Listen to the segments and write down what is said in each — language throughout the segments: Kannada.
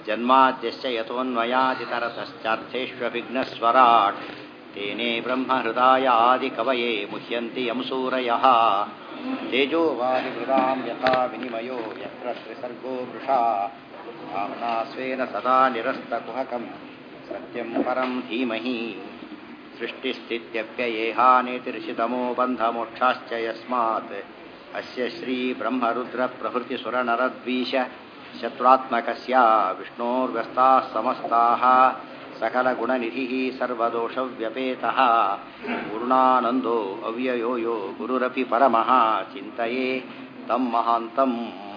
ಜನ್ಮಾದ್ಯಸ್ಯ ಯಥೋನ್ವಯಾದಿತರತಶ್ಚಾರ್ಥೇष्वभिघ्नस्वराट् तेने ब्रह्महृदायादिकवये मुह्यन्ति यं सूरयः तेजो वारिमृदां यथा विनिमयो यत्र त्रिसर्गो वृषा भावना स्वेन सदा निरस्तकुहकं सत्यं परं धीमहि सृष्टिस्थित्यप्ययेहानेतिर्षितमो बन्धमोक्षाश्च यस्मात् अस्य श्रीब्रह्मरुद्रप्रभृतिसुरनरद्वीष शत्रुत्मकस्य विष्णोर्व्यस्ताः समस्ताः सकलगुणनिधिः सर्वदोषव्यपेतः पूर्णानन्दो अव्ययो यो गुरुरपि परमः ಚಿಂತೆಯೇ ತಮ್ಮ ಮಹಾಂತಂ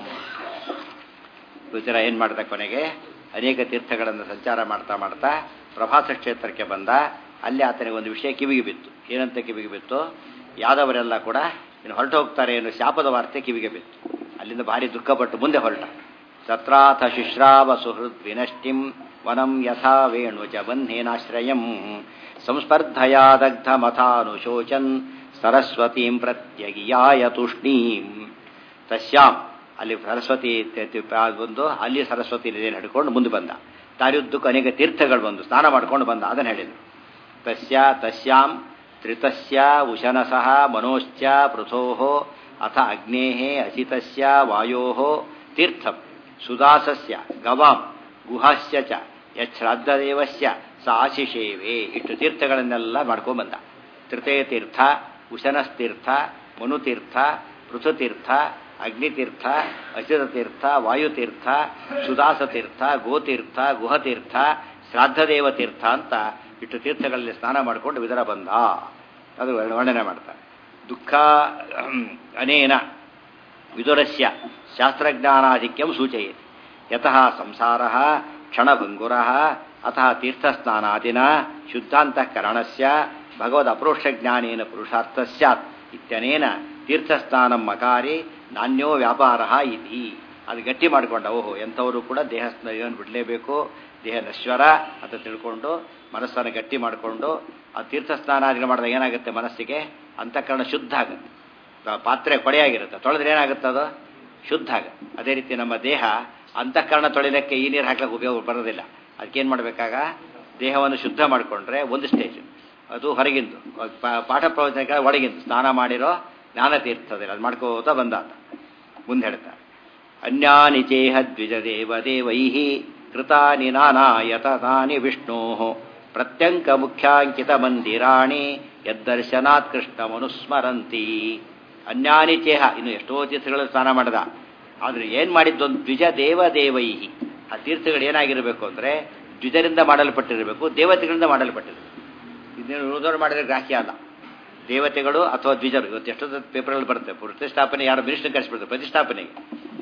ರುಚಿರ ಏನು ಮಾಡಿದ ಕೊನೆಗೆ ಅನೇಕ ತೀರ್ಥಗಳನ್ನು ಸಂಚಾರ ಮಾಡ್ತಾ ಮಾಡ್ತಾ ಪ್ರಭಾಸ ಕ್ಷೇತ್ರಕ್ಕೆ ಬಂದ ಅಲ್ಲಿ ಆತನಿಗೆ ಒಂದು ವಿಷಯ ಕಿವಿಗೆ ಬಿತ್ತು ಏನಂತ ಕಿವಿಗೆ ಬಿತ್ತು ಯಾದವರೆಲ್ಲ ಕೂಡ ಇನ್ನು ಹೊರಟು ಹೋಗ್ತಾರೆ ಅನ್ನೋ ಶಾಪದ ವಾರ್ತೆ ಕಿವಿಗೆ ಬಿತ್ತು ಅಲ್ಲಿಂದ ಭಾರಿ ದುಃಖಪಟ್ಟು ಮುಂದೆ ಹೊರಟ ತತ್ರಾಥ ಶುಶ್ರಾವ ಸುಹೃದ್ ವಿನಷ್ಟಿಂ ವನಂ ಯಥಾ ವೇಣು ಚ ಬಂಧೇನಾಶ್ರಯಂ ಸಂಸ್ಪರ್ಧಯಾ ದಗ್ಧ ಮಥಾನುಶೋಚನ್ ಸರಸ್ವತೀಂ ಪ್ರತ್ಯಗಿಯಾಯ ತೂಷ್ಣೀಂ ತಸ್ಯಾಂ ಅಲ್ಲಿ ಸರಸ್ವತಿ ಬಂದು ಅಲ್ಲಿ ಸರಸ್ವತಿ ನದಿಯನ್ನು ಹಿಡ್ಕೊಂಡು ಮುಂದೆ ಬಂದ ದಾರಿಯುದ್ದಕ್ಕೂ ಅನೇಕ ತೀರ್ಥಗಳು ಬಂದು ಸ್ನಾನ ಮಾಡ್ಕೊಂಡು ಬಂದ ಅದನ್ನು ಹೇಳಿದರು ತಸ್ಯ ತಸ್ಯಾಂ ತ್ರಿತಸ್ಯ ಉಶನಸಃ ಮನೋಶ್ಚ ಪೃಥೋ ಅಥ ಅಗ್ನೇ ಅಸಿತಸ್ಯ ವಾಯೋ ತೀರ್ಥಂ ಸುದಾಸಸ್ಯ ಗವಾಂ ಗುಹಾಸ್ಯ ಚ ಯಶ್ರಾದ್ದದೇವಸ್ಯ ಸ ಆಶಿಷೇವೆ ಇಷ್ಟು ತೀರ್ಥಗಳನ್ನೆಲ್ಲ ಮಾಡ್ಕೊಂಡ್ಬಂದ ತೃತೀಯ ತೀರ್ಥ ಉಶನಸ್ತೀರ್ಥ ಮನುತೀರ್ಥ ಪೃಥುತೀರ್ಥ ಅಗ್ನಿತೀರ್ಥ ಅಚಿರತೀರ್ಥ ವಾಯುತೀರ್ಥ ಸುದಾಸತೀರ್ಥ ಗೋತೀರ್ಥ ಗುಹತೀರ್ಥ ಶ್ರಾದ್ದದೇವ ತೀರ್ಥ ಅಂತ ಇಷ್ಟು ತೀರ್ಥಗಳಲ್ಲಿ ಸ್ನಾನ ಮಾಡಿಕೊಂಡು ವಿದರ ಬಂದ ಅದು ವರ್ಣನೆ ಮಾಡ್ತಾರೆ ದುಃಖ ಅನೇನ ವಿದುರಸ್ಯ ಶಾಸ್ತ್ರಜ್ಞಾನಾಧಿಕ್ಯಂ ಸೂಚಯತಿ ಯತಃ ಸಂಸಾರ ಕ್ಷಣಭಂಗುರ ಅತಃ ತೀರ್ಥಸ್ನಾನಾದಿನ ಶುದ್ಧಾಂತಃಕರಣಸ್ಯ ಭಗವದ್ ಅಪರೋಕ್ಷಜ್ಞಾನೇನ ಪುರುಷಾರ್ಥ ಸ್ಯಾತ್ ಇತ್ಯನೇನ ತೀರ್ಥಸ್ನಾನಂ ಮಕಾರಿ ನಾಣ್ಯೋ ವ್ಯಾಪಾರ ಇತಿ ಅದು ಗಟ್ಟಿ ಮಾಡಿಕೊಂಡ ಓಹೋ ಎಂಥವರು ಕೂಡ ದೇಹ ಸ್ನಾನ ಬಿಡಲೇಬೇಕು ದೇಹ ನಶ್ವರ ಅಂತ ತಿಳ್ಕೊಂಡು ಮನಸ್ಸನ್ನು ಗಟ್ಟಿ ಮಾಡಿಕೊಂಡು ಆ ತೀರ್ಥಸ್ನಾನಾದಿಗಳು ಮಾಡಿದಾಗ ಏನಾಗುತ್ತೆ ಮನಸ್ಸಿಗೆ ಅಂತಃಕರಣ ಶುದ್ಧ ಆಗುತ್ತೆ ಪಾತ್ರೆ ಕೊಡೆಯಾಗಿರುತ್ತೆ ತೊಳೆದ್ರೆ ಏನಾಗುತ್ತೆ ಅದು ಶುದ್ಧ ಆಗುತ್ತೆ ಅದೇ ರೀತಿ ನಮ್ಮ ದೇಹ ಅಂತಃಕರಣ ತೊಳೆಯೋದಕ್ಕೆ ಈ ನೀರು ಹಾಕ್ಲಿಕ್ಕೆ ಉಪಯೋಗ ಬರೋದಿಲ್ಲ ಅದಕ್ಕೇನು ಮಾಡಬೇಕಾಗ ದೇಹವನ್ನು ಶುದ್ಧ ಮಾಡಿಕೊಂಡ್ರೆ ಒಂದು ಸ್ಟೇಜ್ ಅದು ಹೊರಗಿಂದು ಪಾಠ ಪ್ರವಚನ ಒಳಗಿಂದು ಸ್ನಾನ ಮಾಡಿರೋ ಜ್ಞಾನ ತೀರ್ಥದಲ್ಲಿ ಅದು ಮಾಡ್ಕೋತಾ ಬಂದ ಮುಂದೆ ಹೇಳ್ತಾರೆ ಅನ್ಯಾನಿ ಚೇಹ ದ್ವಿಜ ದೇವ ದೇವೈ ಕೃತಾನಿ ನಾನಾ ಯತತಾನಿ ವಿಷ್ಣೋ ಪ್ರತ್ಯಂಕ ಮುಖ್ಯಾಂಕಿತ ಮಂದಿರಾಣಿ ಯದ್ದರ್ಶನಾತ್ ಕೃಷ್ಣ ಮನುಸ್ಮರಂತಿ ಅನ್ಯಾನಿ ಚೇಹ ಇನ್ನು ಎಷ್ಟೋ ತೀರ್ಥಗಳು ಸ್ನಾನ ಮಾಡಿದ ಆದ್ರೆ ಏನ್ ಮಾಡಿದ್ದೊಂದು ದ್ವಿಜ ದೇವ ದೇವೈಹಿ ಆ ತೀರ್ಥಗಳು ಏನಾಗಿರಬೇಕು ಅಂದ್ರೆ ದ್ವಿಜರಿಂದ ಮಾಡಲ್ಪಟ್ಟಿರಬೇಕು ದೇವತೆಗಳಿಂದ ಮಾಡಲ್ಪಟ್ಟಿರಬೇಕು ಇದನ್ನು ಉಳಿದವರು ಮಾಡಿದ್ರೆ ಗ್ರಾಹ್ಯ ಅಲ್ಲ ದೇವತೆಗಳು ಅಥವಾ ದ್ವಿಜರು ಇವತ್ತು ಎಷ್ಟೊಂದು ಪೇಪರ್ಗಳು ಬರುತ್ತೆ ಪ್ರತಿಷ್ಠಾಪನೆ ಯಾರು ಮಿನಿಸ್ಟರ್ ಕಳಿಸ್ಬಿಡ್ತಾರೆ ಪ್ರತಿಷ್ಠಾಪನೆಗೆ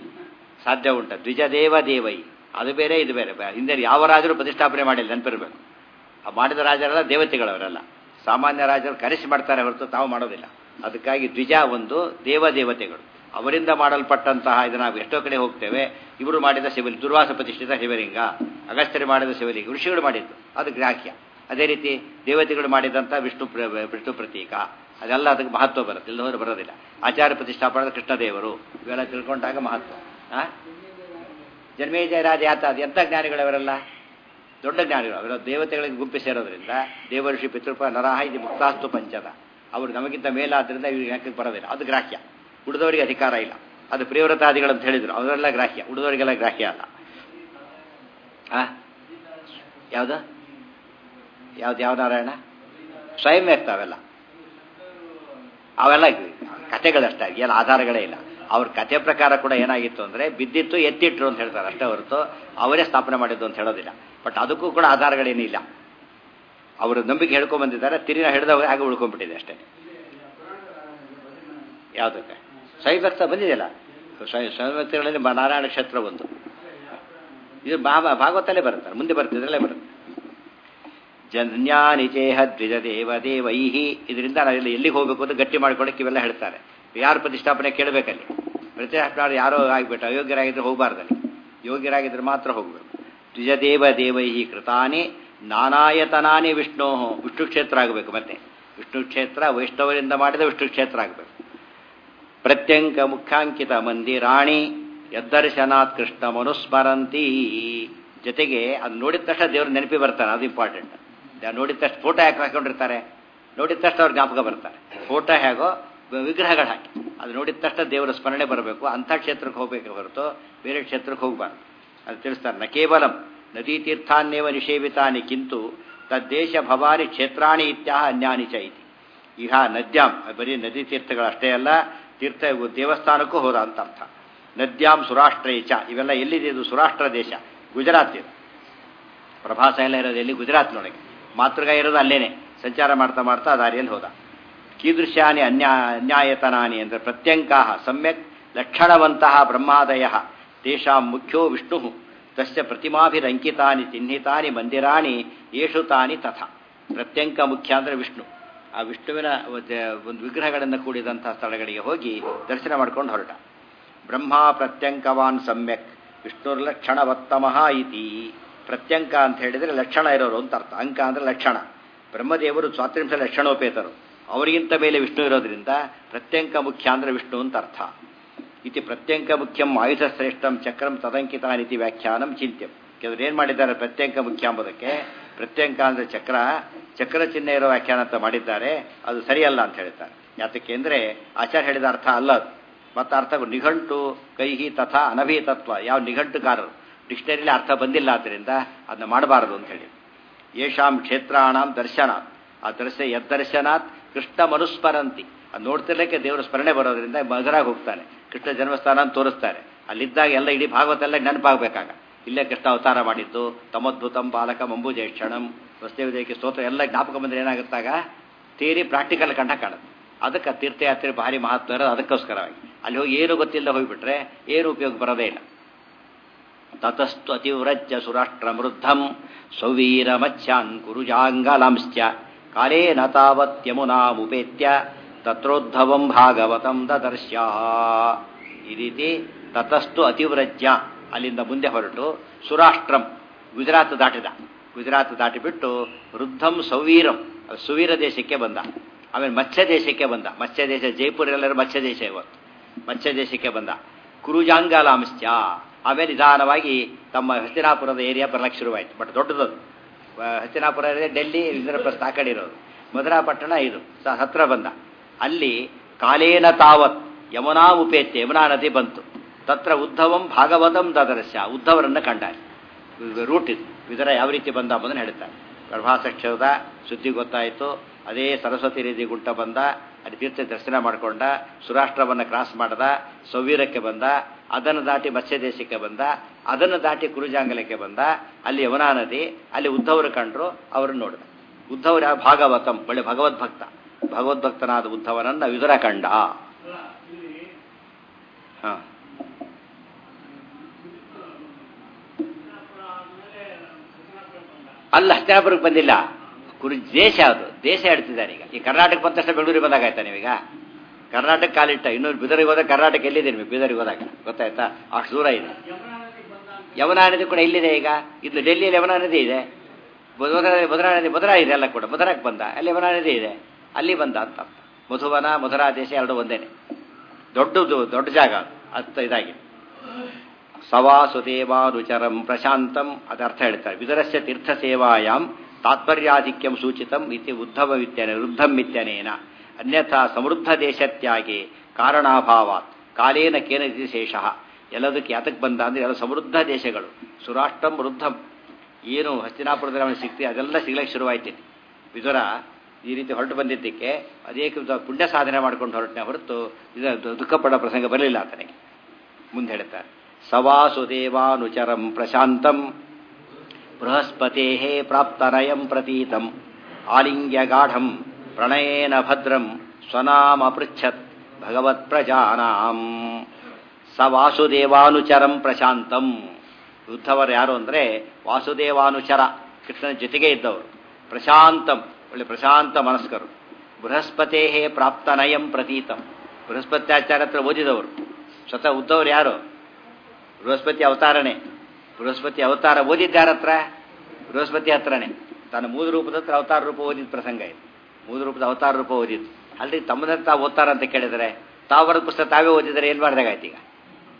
ಸಾಧ್ಯ ಉಂಟ ದ್ವಿಜ ದೇವ ದೇವೈ ಅದು ಬೇರೆ ಇದು ಬೇರೆ ಹಿಂದೆ ಯಾವ ರಾಜರು ಪ್ರತಿಷ್ಠಾಪನೆ ಮಾಡಿಲ್ಲ ನೆನಪಿರಬೇಕು ಆ ಮಾಡಿದ ರಾಜರೆಲ್ಲ ದೇವತೆಗಳವರೆಲ್ಲ ಸಾಮಾನ್ಯ ರಾಜರು ಕರೆಸಿ ಮಾಡ್ತಾರೆ ಹೊರತು ತಾವು ಮಾಡೋದಿಲ್ಲ ಅದಕ್ಕಾಗಿ ದ್ವಿಜ ಒಂದು ದೇವ ದೇವತೆಗಳು ಅವರಿಂದ ಮಾಡಲ್ಪಟ್ಟಂತಹ ಇದನ್ನ ನಾವು ಎಷ್ಟೋ ಕಡೆ ಹೋಗ್ತೇವೆ ಇವರು ಮಾಡಿದ ಶಿವಲಿ ದುರ್ವಾಸ ಪ್ರತಿಷ್ಠಿತ ಶಿವಲಿಂಗ ಅಗಸ್ತ್ಯರು ಮಾಡಿದ ಶಿವಲಿಂಗ ಋಷಿಗಳು ಮಾಡಿದ್ದು ಅದು ಗ್ರಾಹ್ಯ ಅದೇ ರೀತಿ ದೇವತೆಗಳು ಮಾಡಿದಂಥ ವಿಷ್ಣು ವಿಷ್ಣು ಪ್ರತೀಕ ಅದೆಲ್ಲ ಅದಕ್ಕೆ ಮಹತ್ವ ಬರುತ್ತೆ ಇಲ್ಲ ಹೋದ್ರೆ ಬರೋದಿಲ್ಲ ಆಚಾರ್ಯ ಪ್ರತಿಷ್ಠಾಪನದ ಕೃಷ್ಣದೇವರು ಇವೆಲ್ಲ ತಿಳ್ಕೊಂಡಾಗ ಮಹತ್ವ ಆ ಜನ್ಮೇಜಯ ರಾಜ ಯಾತ ಅದು ಎಂಥ ಜ್ಞಾನಿಗಳವರೆಲ್ಲ ದೊಡ್ಡ ಜ್ಞಾನಿಗಳು ಅವರ ದೇವತೆಗಳಿಗೆ ಗುಂಪಿ ಸೇರೋದ್ರಿಂದ ದೇವಋಷಿ ಪಿತೃಪ ನರಹ ಇದು ಮುಕ್ತಾಸ್ತು ಪಂಚದ ಅವರು ನಮಗಿಂತ ಮೇಲಾದ್ರಿಂದ ಇವ್ರಿಗೆ ಯಾಕೆ ಬರೋದಿಲ್ಲ ಅದು ಗ್ರಾಹ್ಯ ಉಳಿದವರಿಗೆ ಅಧಿಕಾರ ಇಲ್ಲ ಅದು ಪ್ರಿಯವ್ರತಾದಿಗಳಂತ ಹೇಳಿದ್ರು ಅವರೆಲ್ಲ ಗ್ರಾಹ್ಯ ಉಳಿದವರಿಗೆಲ್ಲ ಗ್ರಾಹ್ಯ ಅಲ್ಲ ಆ ಯಾವುದು ಯಾವ್ದು ಯಾವ ನಾರಾಯಣ ಸ್ವಯಂ ವ್ಯಕ್ತ ಅವೆಲ್ಲ ಅವೆಲ್ಲ ಕಥೆಗಳಷ್ಟೇ ಏನು ಆಧಾರಗಳೇ ಇಲ್ಲ ಅವ್ರ ಕಥೆ ಪ್ರಕಾರ ಕೂಡ ಏನಾಗಿತ್ತು ಅಂದರೆ ಬಿದ್ದಿತ್ತು ಎತ್ತಿಟ್ರು ಅಂತ ಹೇಳ್ತಾರೆ ಅಷ್ಟೇ ಹೊರತು ಅವರೇ ಸ್ಥಾಪನೆ ಮಾಡಿದ್ದು ಅಂತ ಹೇಳೋದಿಲ್ಲ ಬಟ್ ಅದಕ್ಕೂ ಕೂಡ ಆಧಾರಗಳೇನಿಲ್ಲ ಅವರು ನಂಬಿಕೆ ಹೇಳ್ಕೊಂಡ್ ಬಂದಿದ್ದಾರೆ ತಿರಿನ ಹಿಡಿದವಾಗ ಆಗ ಉಳ್ಕೊಂಡ್ಬಿಟ್ಟಿದೆ ಅಷ್ಟೇ ಯಾವುದಕ್ಕೆ ಸ್ವಯಂಭಕ್ತ ಬಂದಿದೆಯಲ್ಲ ಸ್ವಯಂಭಕ್ತಗಳಲ್ಲಿ ನಾರಾಯಣ ಕ್ಷೇತ್ರ ಒಂದು ಇದು ಭಾಗವತಲ್ಲೇ ಬರುತ್ತಾರೆ ಮುಂದೆ ಬರ್ತಿದ್ರಲ್ಲೇ ಬರುತ್ತೆ ಜನ್ಯಾನಿ ಚೇಹ ದ್ವಿಜ ದೇವ ದೇವೈಹಿ ಇದರಿಂದ ನಾವೆಲ್ಲ ಎಲ್ಲಿಗೆ ಹೋಗಬೇಕು ಅಂತ ಗಟ್ಟಿ ಮಾಡ್ಕೊಳಕ್ಕೆ ಇವೆಲ್ಲ ಹೇಳ್ತಾರೆ ಯಾರು ಪ್ರತಿಷ್ಠಾಪನೆ ಕೇಳಬೇಕಲ್ಲಿ ಪ್ರತಿಷ್ಠಾಪನೆ ಯಾರೋ ಆಗಿಬಿಟ್ಟು ಅಯೋಗ್ಯರಾಗಿದ್ರೆ ಹೋಗಬಾರ್ದಲ್ಲಿ ಯೋಗ್ಯರಾಗಿದ್ರೆ ಮಾತ್ರ ಹೋಗಬೇಕು ದ್ವಿಜ ದೇವ ದೇವೈಹಿ ಕೃತಾನಿ ನಾನಾಯತನಾನಿ ವಿಷ್ಣು ವಿಷ್ಣು ಕ್ಷೇತ್ರ ಆಗಬೇಕು ಮತ್ತೆ ವಿಷ್ಣು ಕ್ಷೇತ್ರ ವೈಷ್ಣವರಿಂದ ಮಾಡಿದ ವಿಷ್ಣು ಕ್ಷೇತ್ರ ಆಗಬೇಕು ಪ್ರತ್ಯಂಕ ಮುಖ್ಯಾಂಕಿತ ಮಂದಿರಾಣಿ ಯದ್ದರ್ಶನಾತ್ ಕೃಷ್ಣ ಮನುಸ್ಮರಂತಿ ಜೊತೆಗೆ ಅದು ನೋಡಿದ ತಕ್ಷಣ ದೇವ್ರ ನೆನಪಿ ಬರ್ತಾನೆ ಅದು ಇಂಪಾರ್ಟೆಂಟ್ ನೋಡಿದ ತಕ್ಷಣ ಫೋಟೋ ಯಾಕೆ ಹಾಕೊಂಡಿರ್ತಾರೆ ನೋಡಿದ ತಕ್ಷಣ ಅವ್ರ ಜ್ಞಾಪಕ ಬರ್ತಾರೆ ಫೋಟೋ ಹೇಗೋ ವಿಗ್ರಹಗಳು ಹಾಕಿ ಅದು ನೋಡಿದ ತಕ್ಷಣ ದೇವರ ಸ್ಮರಣೆ ಬರಬೇಕು ಅಂಥ ಕ್ಷೇತ್ರಕ್ಕೆ ಹೋಗಬೇಕು ಹೊರತು ಬೇರೆ ಕ್ಷೇತ್ರಕ್ಕೆ ಹೋಗಬಾರ್ದು ಅದು ತಿಳಿಸ್ತಾರೆ ನ ಕೇವಲಂ ನದೀ ತೀರ್ಥಾನ್ಯವ ನಿಷೇವಿತಾನಿ ಕಿಂತು ತದ್ದೇಶ ಭವಾನಿ ಕ್ಷೇತ್ರಾಣಿ ಇತ್ಯಾಹ ಅನ್ಯಾನಿ ಚ ಇತಿ ಇಹ ನದ್ಯಾಂ ಬರೀ ನದಿ ತೀರ್ಥಗಳಷ್ಟೇ ಅಲ್ಲ ತೀರ್ಥ ದೇವಸ್ಥಾನಕ್ಕೂ ಹೋದ ಅಂತ ಅರ್ಥ ನದ್ಯಾಂ ಸುರಾಷ್ಟ್ರೇ ಚ ಇವೆಲ್ಲ ಎಲ್ಲಿದೆ ಇದು ಸುರಾಷ್ಟ್ರ ದೇಶ ಗುಜರಾತ್ ಇದು ಪ್ರಭಾಸ ಎಲ್ಲ ಇರೋದು ಎಲ್ಲಿ ಗುಜರಾತ್ನೊಳಗೆ ಮಾತೃಗ ಇರೋದು ಅಲ್ಲೇನೆ ಸಂಚಾರ ಮಾಡ್ತಾ ಮಾಡ್ತಾ ದಾರಿಯಲ್ಲಿ ಹೋದ ಕೀದೃಶ್ಯಾನಿ ಅನ್ಯಾ ಅನ್ಯಾಯತನಾನಿ ಅಂದರೆ ಪ್ರತ್ಯಂಕಾ ಸಮ್ಯಕ್ ಲಕ್ಷಣವಂತಹ ಬ್ರಹ್ಮಾದಯ ತೇಷಾಂ ಮುಖ್ಯೋ ವಿಷ್ಣು ತಸ್ಯ ಪ್ರತಿಮಾಭಿರಂಕಿತಾನಿ ಚಿಹ್ನಿತಾನಿ ಮಂದಿರಾಣಿ ಯೇಷು ತಾನಿ ತಥಾ ಪ್ರತ್ಯಂಕ ಮುಖ್ಯ ಅಂದರೆ ವಿಷ್ಣು ಆ ವಿಷ್ಣುವಿನ ಒಂದು ವಿಗ್ರಹಗಳನ್ನು ಕೂಡಿದಂಥ ಸ್ಥಳಗಳಿಗೆ ಹೋಗಿ ದರ್ಶನ ಮಾಡ್ಕೊಂಡು ಹೊರಟ ಬ್ರಹ್ಮ ಪ್ರತ್ಯಂಕವಾನ್ ಸಮ್ಯಕ್ ವಿಷ್ಣುರ್ಲಕ್ಷಣವತ್ತಮಃ ಇತಿ ಪ್ರತ್ಯಂಕ ಅಂತ ಹೇಳಿದರೆ ಲಕ್ಷಣ ಇರೋರು ಅಂತ ಅರ್ಥ ಅಂಕ ಅಂದರೆ ಲಕ್ಷಣ ಬ್ರಹ್ಮದೇವರು ಸ್ವಾತಂತ್ರ್ಯ ಲಕ್ಷಣೋಪೇತರು ಅವರಿಗಿಂತ ಮೇಲೆ ವಿಷ್ಣು ಇರೋದ್ರಿಂದ ಪ್ರತ್ಯಂಕ ಮುಖ್ಯ ಅಂದರೆ ವಿಷ್ಣು ಅಂತ ಅರ್ಥ ಇತಿ ಪ್ರತ್ಯಂಕ ಮುಖ್ಯಂ ಆಯುಧ ಶ್ರೇಷ್ಠಂ ಚಕ್ರಂ ತದಂಕಿತಾನಿತಿ ವ್ಯಾಖ್ಯಾನಂ ಚಿಂತ್ಯಂ ಕೆಲವರು ಏನು ಮಾಡಿದ್ದಾರೆ ಪ್ರತ್ಯಂಕ ಮುಖ್ಯ ಎಂಬುದಕ್ಕೆ ಪ್ರತ್ಯಂಕ ಅಂದರೆ ಚಕ್ರ ಚಕ್ರ ಚಿಹ್ನೆ ಇರೋ ವ್ಯಾಖ್ಯಾನ ಅಂತ ಮಾಡಿದ್ದಾರೆ ಅದು ಸರಿಯಲ್ಲ ಅಂತ ಹೇಳ್ತಾರೆ ಯಾತಕ್ಕೆ ಅಂದರೆ ಆಚಾರ್ಯ ಹೇಳಿದ ಅರ್ಥ ಅಲ್ಲ ಅದು ಮತ್ತು ಅರ್ಥ ನಿಘಂಟು ಕೈಹಿ ತಥಾ ಅನಭಿತತ್ವ ಯಾವ ನಿಘಂಟುಕಾರರು ಡಿಕ್ಷನರಿಲಿ ಅರ್ಥ ಬಂದಿಲ್ಲ ಆದ್ದರಿಂದ ಅದನ್ನ ಮಾಡಬಾರದು ಅಂತ ಹೇಳಿ ಯೇಷಾಂ ಕ್ಷೇತ್ರಾಣಾಂ ದರ್ಶನಾತ್ ಆ ದರ್ಶ ಯದ್ದರ್ಶನಾತ್ ಕೃಷ್ಣ ಮನುಸ್ಮರಂತಿ ಅದು ನೋಡ್ತಿರ್ಲಿಕ್ಕೆ ದೇವರ ಸ್ಮರಣೆ ಬರೋದ್ರಿಂದ ಮಧುರಾಗಿ ಹೋಗ್ತಾನೆ ಕೃಷ್ಣ ಜನ್ಮಸ್ಥಾನ ಅಂತ ತೋರಿಸ್ತಾರೆ ಅಲ್ಲಿದ್ದಾಗ ಎಲ್ಲ ಇಡೀ ಭಾಗವತ ಎಲ್ಲ ನೆನಪಾಗಬೇಕಾಗ ಇಲ್ಲೇ ಕೃಷ್ಣ ಅವತಾರ ಮಾಡಿದ್ದು ತಮದ್ಭುತಂ ಬಾಲಕ ಮಂಬುಜೇಕ್ಷಣಂ ವಸ್ತುವಿದೇಕೆ ಸ್ತೋತ್ರ ಎಲ್ಲ ಜ್ಞಾಪಕ ಬಂದ್ರೆ ಏನಾಗುತ್ತಾಗ ಥಿಯರಿ ಪ್ರಾಕ್ಟಿಕಲ್ ಕಂಡ ಕಾಣುತ್ತೆ ಅದಕ್ಕೆ ತೀರ್ಥಯಾತ್ರೆ ಭಾರಿ ಮಹತ್ವ ಇರೋದು ಅದಕ್ಕೋಸ್ಕರವಾಗಿ ಅಲ್ಲಿ ಹೋಗಿ ಏನು ಗೊತ್ತಿಲ್ಲ ಹೋಗಿಬಿಟ್ರೆ ಏನು ಉಪಯೋಗ ಬರೋದೇ ಇಲ್ಲ ತತಸ್ತು ಅತಿವ್ರಜ್ಯ ಸುರಾಷ್ಟ್ರಮೃದ್ಧಂ ಸ್ವವೀರಮಚ್ಚಾನ್ ಕುರುಜಾಂಗಲಾಂಶ್ಚ ಕಾಲೇನ ತಾವತ್ ಯಮುನಾಮುಪೇತ್ಯ ತತ್ರೋದ್ಧವಂ ಭಾಗವತಂ ದದರ್ಶ್ಯ ಈ ರೀತಿ ತತಸ್ತು ಅತಿವ್ರಜ್ಯ ಅಲ್ಲಿಂದ ಮುಂದೆ ಹೊರಟು ಸುರಾಷ್ಟ್ರಂ ಗುಜರಾತ್ ದಾಟಿದ ಗುಜರಾತ್ ದಾಟಿಬಿಟ್ಟು ವೃದ್ಧಂ ಸೌವೀರಂ ಸುವೀರ ದೇಶಕ್ಕೆ ಬಂದ ಆಮೇಲೆ ಮತ್ಸ್ಯ ದೇಶಕ್ಕೆ ಬಂದ ಮತ್ಸ್ಯ ದೇಶ ಜೈಪುರಲ್ಲರೂ ಮತ್ಸ್ಯ ದೇಶ ಇವತ್ತು ಮತ್ಸ್ಯ ದೇಶಕ್ಕೆ ಬಂದ ಕುರುಜಾಂಗಾಲಾಂಶ್ಚ ಆಮೇಲೆ ನಿಧಾನವಾಗಿ ತಮ್ಮ ಹಸ್ತಿನಾಪುರದ ಏರಿಯಾ ಬರಲಿಕ್ಕೆ ಶುರುವಾಯಿತು ಬಟ್ ದೊಡ್ಡದದು ಹಸ್ತಿನಾಪುರ ಡೆಲ್ಲಿ ಇಂದ್ರಪ್ರಸ್ಥ ಆ ಕಡೆ ಇರೋದು ಮಧುರಾಪಟ್ಟಣ ಇದು ಸ ಹತ್ರ ಬಂದ ಅಲ್ಲಿ ಕಾಲೇನ ತಾವತ್ ಯಮುನಾ ಉಪೇತ್ಯ ಯಮುನಾ ನದಿ ಬಂತು ತತ್ರ ಉದ್ಧವಂ ಭಾಗವತಂ ದದರ್ಶ ಉದ್ಧವರನ್ನು ಕಂಡಾರೆ ರೂಟ್ ಇದು ಇದರ ಯಾವ ರೀತಿ ಬಂದ ಎಂಬುದನ್ನು ಹೇಳ್ತಾರೆ ಗರ್ಭಾಸಕ್ಷದ ಸುದ್ದಿ ಗೊತ್ತಾಯಿತು ಅದೇ ಸರಸ್ವತಿ ನದಿ ಗುಂಟ ಬಂದ ಅಲ್ಲಿ ತೀರ್ಥ ದರ್ಶನ ಮಾಡಿಕೊಂಡ ಸುರಾಷ್ಟ್ರವನ್ನು ಕ್ರಾಸ್ ಮಾಡ್ದ ಸೌವೀರಕ್ಕೆ ಬಂದ ಅದನ್ನು ದಾಟಿ ಮತ್ಸ್ಯ ದೇಶಕ್ಕೆ ಬಂದ ಅದನ್ನು ದಾಟಿ ಕುರುಜಾಂಗಲಕ್ಕೆ ಬಂದ ಅಲ್ಲಿ ಯಮುನಾ ನದಿ ಅಲ್ಲಿ ಉದ್ಧವರು ಕಂಡ್ರು ಅವರನ್ನು ನೋಡಿದ ಉದ್ಧವರು ಯಾವ ಭಾಗವತಂ ಒಳ್ಳೆ ಭಗವದ್ಭಕ್ತ ಭಗವದ್ಭಕ್ತನಾದ ಉದ್ಧವನನ್ನ ವಿದುರ ಕಂಡ ಹ ಅಲ್ಲ ಹಸ್ತಿನಾಪುರಕ್ಕೆ ಬಂದಿಲ್ಲ ಕುರು ದೇಶ ಅದು ದೇಶ ಹೇಳ್ತಿದ್ದಾರೆ ಈಗ ಈ ಕರ್ನಾಟಕ ಬಂದ ತಕ್ಷಣ ಬೆಂಗಳೂರಿಗೆ ಬಂದಾಗ ಆಯ್ತಾ ನೀವೀಗ ಕರ್ನಾಟಕ ಕಾಲಿಟ್ಟ ಇನ್ನೊಂದು ಬೀದರಿಗೆ ಹೋದಾಗ ಕರ್ನಾಟಕ ಎಲ್ಲಿದೆ ನಿಮಗೆ ಬೀದರಿಗೆ ಹೋದಾಗ ಗೊತ್ತಾಯ್ತಾ ಅಷ್ಟು ದೂರ ಇದೆ ಯಮುನಾ ನದಿ ಕೂಡ ಇಲ್ಲಿದೆ ಈಗ ಇದು ಡೆಲ್ಲಿಯಲ್ಲಿ ಯಮುನಾ ನದಿ ಇದೆ ಮಧುರಾ ಮಧುರಾ ನದಿ ಮಧುರಾ ಇದೆ ಎಲ್ಲ ಕೂಡ ಮಧುರಾಕ್ಕೆ ಬಂದ ಅಲ್ಲಿ ಯಮುನಾ ನದಿ ಇದೆ ಅಲ್ಲಿ ಬಂದ ಅಂತ ಅರ್ಥ ಮಧುವನ ಮಧುರಾ ದೇಶ ಎರಡು ಒಂದೇನೆ ದೊಡ್ಡದು ದೊಡ್ಡ ಜಾಗ ಅರ್ಥ ಇದಾಗಿ ಸವಾಸುದೇವಾನುಚರಂ ಪ್ರಶಾಂತಂ ಅದರ್ಥ ಹೇಳ್ತಾರೆ ವಿದರಸ್ಯ ತೀರ್ಥ ಸೇವಾಯಾಮ್ ತಾತ್ಪರ್ಯಾಧಿಕ್ಯಂ ಸೂಚಿತಂ ಇತಿ ಉದ್ಧವ ವಿತ್ಯನೆ ವೃದ್ಧಂ ಇತ್ಯನೇನ ಅನ್ಯಥಾ ಸಮೃದ್ಧ ದೇಶತ್ಯಾಗಿ ಕಾರಣಾಭಾವಾತ್ ಕಾಲೇನ ಕೇನ ಶೇಷ ಎಲ್ಲದಕ್ಕೆ ಯಾತಕ್ಕೆ ಬಂದ ಅಂದರೆ ಎಲ್ಲ ಸಮೃದ್ಧ ದೇಶಗಳು ಸುರಾಷ್ಟ್ರಂ ವೃದ್ಧಂ ಏನು ಹಸ್ತಿನಾಪುರದಲ್ಲಿ ಅವನು ಸಿಗ್ತಿ ಅದೆಲ್ಲ ಸಿಗ್ಲಿಕ್ಕೆ ಶುರುವಾಯ್ತೀನಿ ವಿದುರ ಈ ರೀತಿ ಹೊರಟು ಬಂದಿದ್ದಕ್ಕೆ ಅನೇಕ ಪುಣ್ಯ ಸಾಧನೆ ಮಾಡ್ಕೊಂಡು ಹೊರಟನೆ ಹೊರತು ಇದು ದುಃಖಪಡೋ ಪ್ರಸಂಗ ಬರಲಿಲ್ಲ ಆತನಿಗೆ ಮುಂದೆ ಹೇಳ್ತಾರೆ ಸವಾಸುದೇವಾನುಚರಂ ಪ್ರಶಾಂತಂ ಬೃಹಸ್ಪತೆ ಪ್ರಾಪ್ತನಯಂ ಪ್ರತೀತಂ ಆಲಿಂಗ್ಯ ಗಾಢಂ ಪ್ರಣಯೇನ ಭದ್ರಂ ಸ್ವನಾಮ ಪೃಚ್ಛತ್ ಭಗವತ್ ಪ್ರಜಾನಾಂ ಸ ವಾಸುದೇವಾನುಚರಂ ಪ್ರಶಾಂತಂ ಉದ್ಧವರು ಯಾರು ಅಂದರೆ ವಾಸುದೇವಾನುಚರ ಕೃಷ್ಣನ ಜೊತೆಗೆ ಇದ್ದವರು ಪ್ರಶಾಂತಂ ಒಳ್ಳೆ ಪ್ರಶಾಂತ ಮನಸ್ಕರು ಬೃಹಸ್ಪತೇ ಪ್ರಾಪ್ತನಯಂ ಪ್ರತೀತಂ ಬೃಹಸ್ಪತ್ಯಾಚಾರ್ಯ ಹತ್ರ ಓದಿದವರು ಸ್ವತಃ ಉದ್ದವರು ಯಾರು ಬೃಹಸ್ಪತಿ ಅವತಾರನೇ ಬೃಹಸ್ಪತಿ ಅವತಾರ ಓದಿದ್ದಾರ ಹತ್ರ ಬೃಹಸ್ಪತಿ ಹತ್ರನೇ ತಾನು ಮೂಲ ರೂಪದ ಹತ್ರ ಅವತಾರ ರೂಪ ಓದಿದ ಪ್ರಸಂಗ ಇದೆ ಮೂಲ ರೂಪದ ಅವತಾರ ರೂಪ ಓದಿದ್ದು ಅಲ್ರಿ ತಮ್ಮದ ತಾವು ಓದ್ತಾರ ಅಂತ ಕೇಳಿದರೆ ತಾವು ಬರೆದ ಪುಸ್ತಕ ತಾವೇ ಓದಿದರೆ ಏನು ಮಾಡಿದಾಗಾಯ್ತು ಈಗ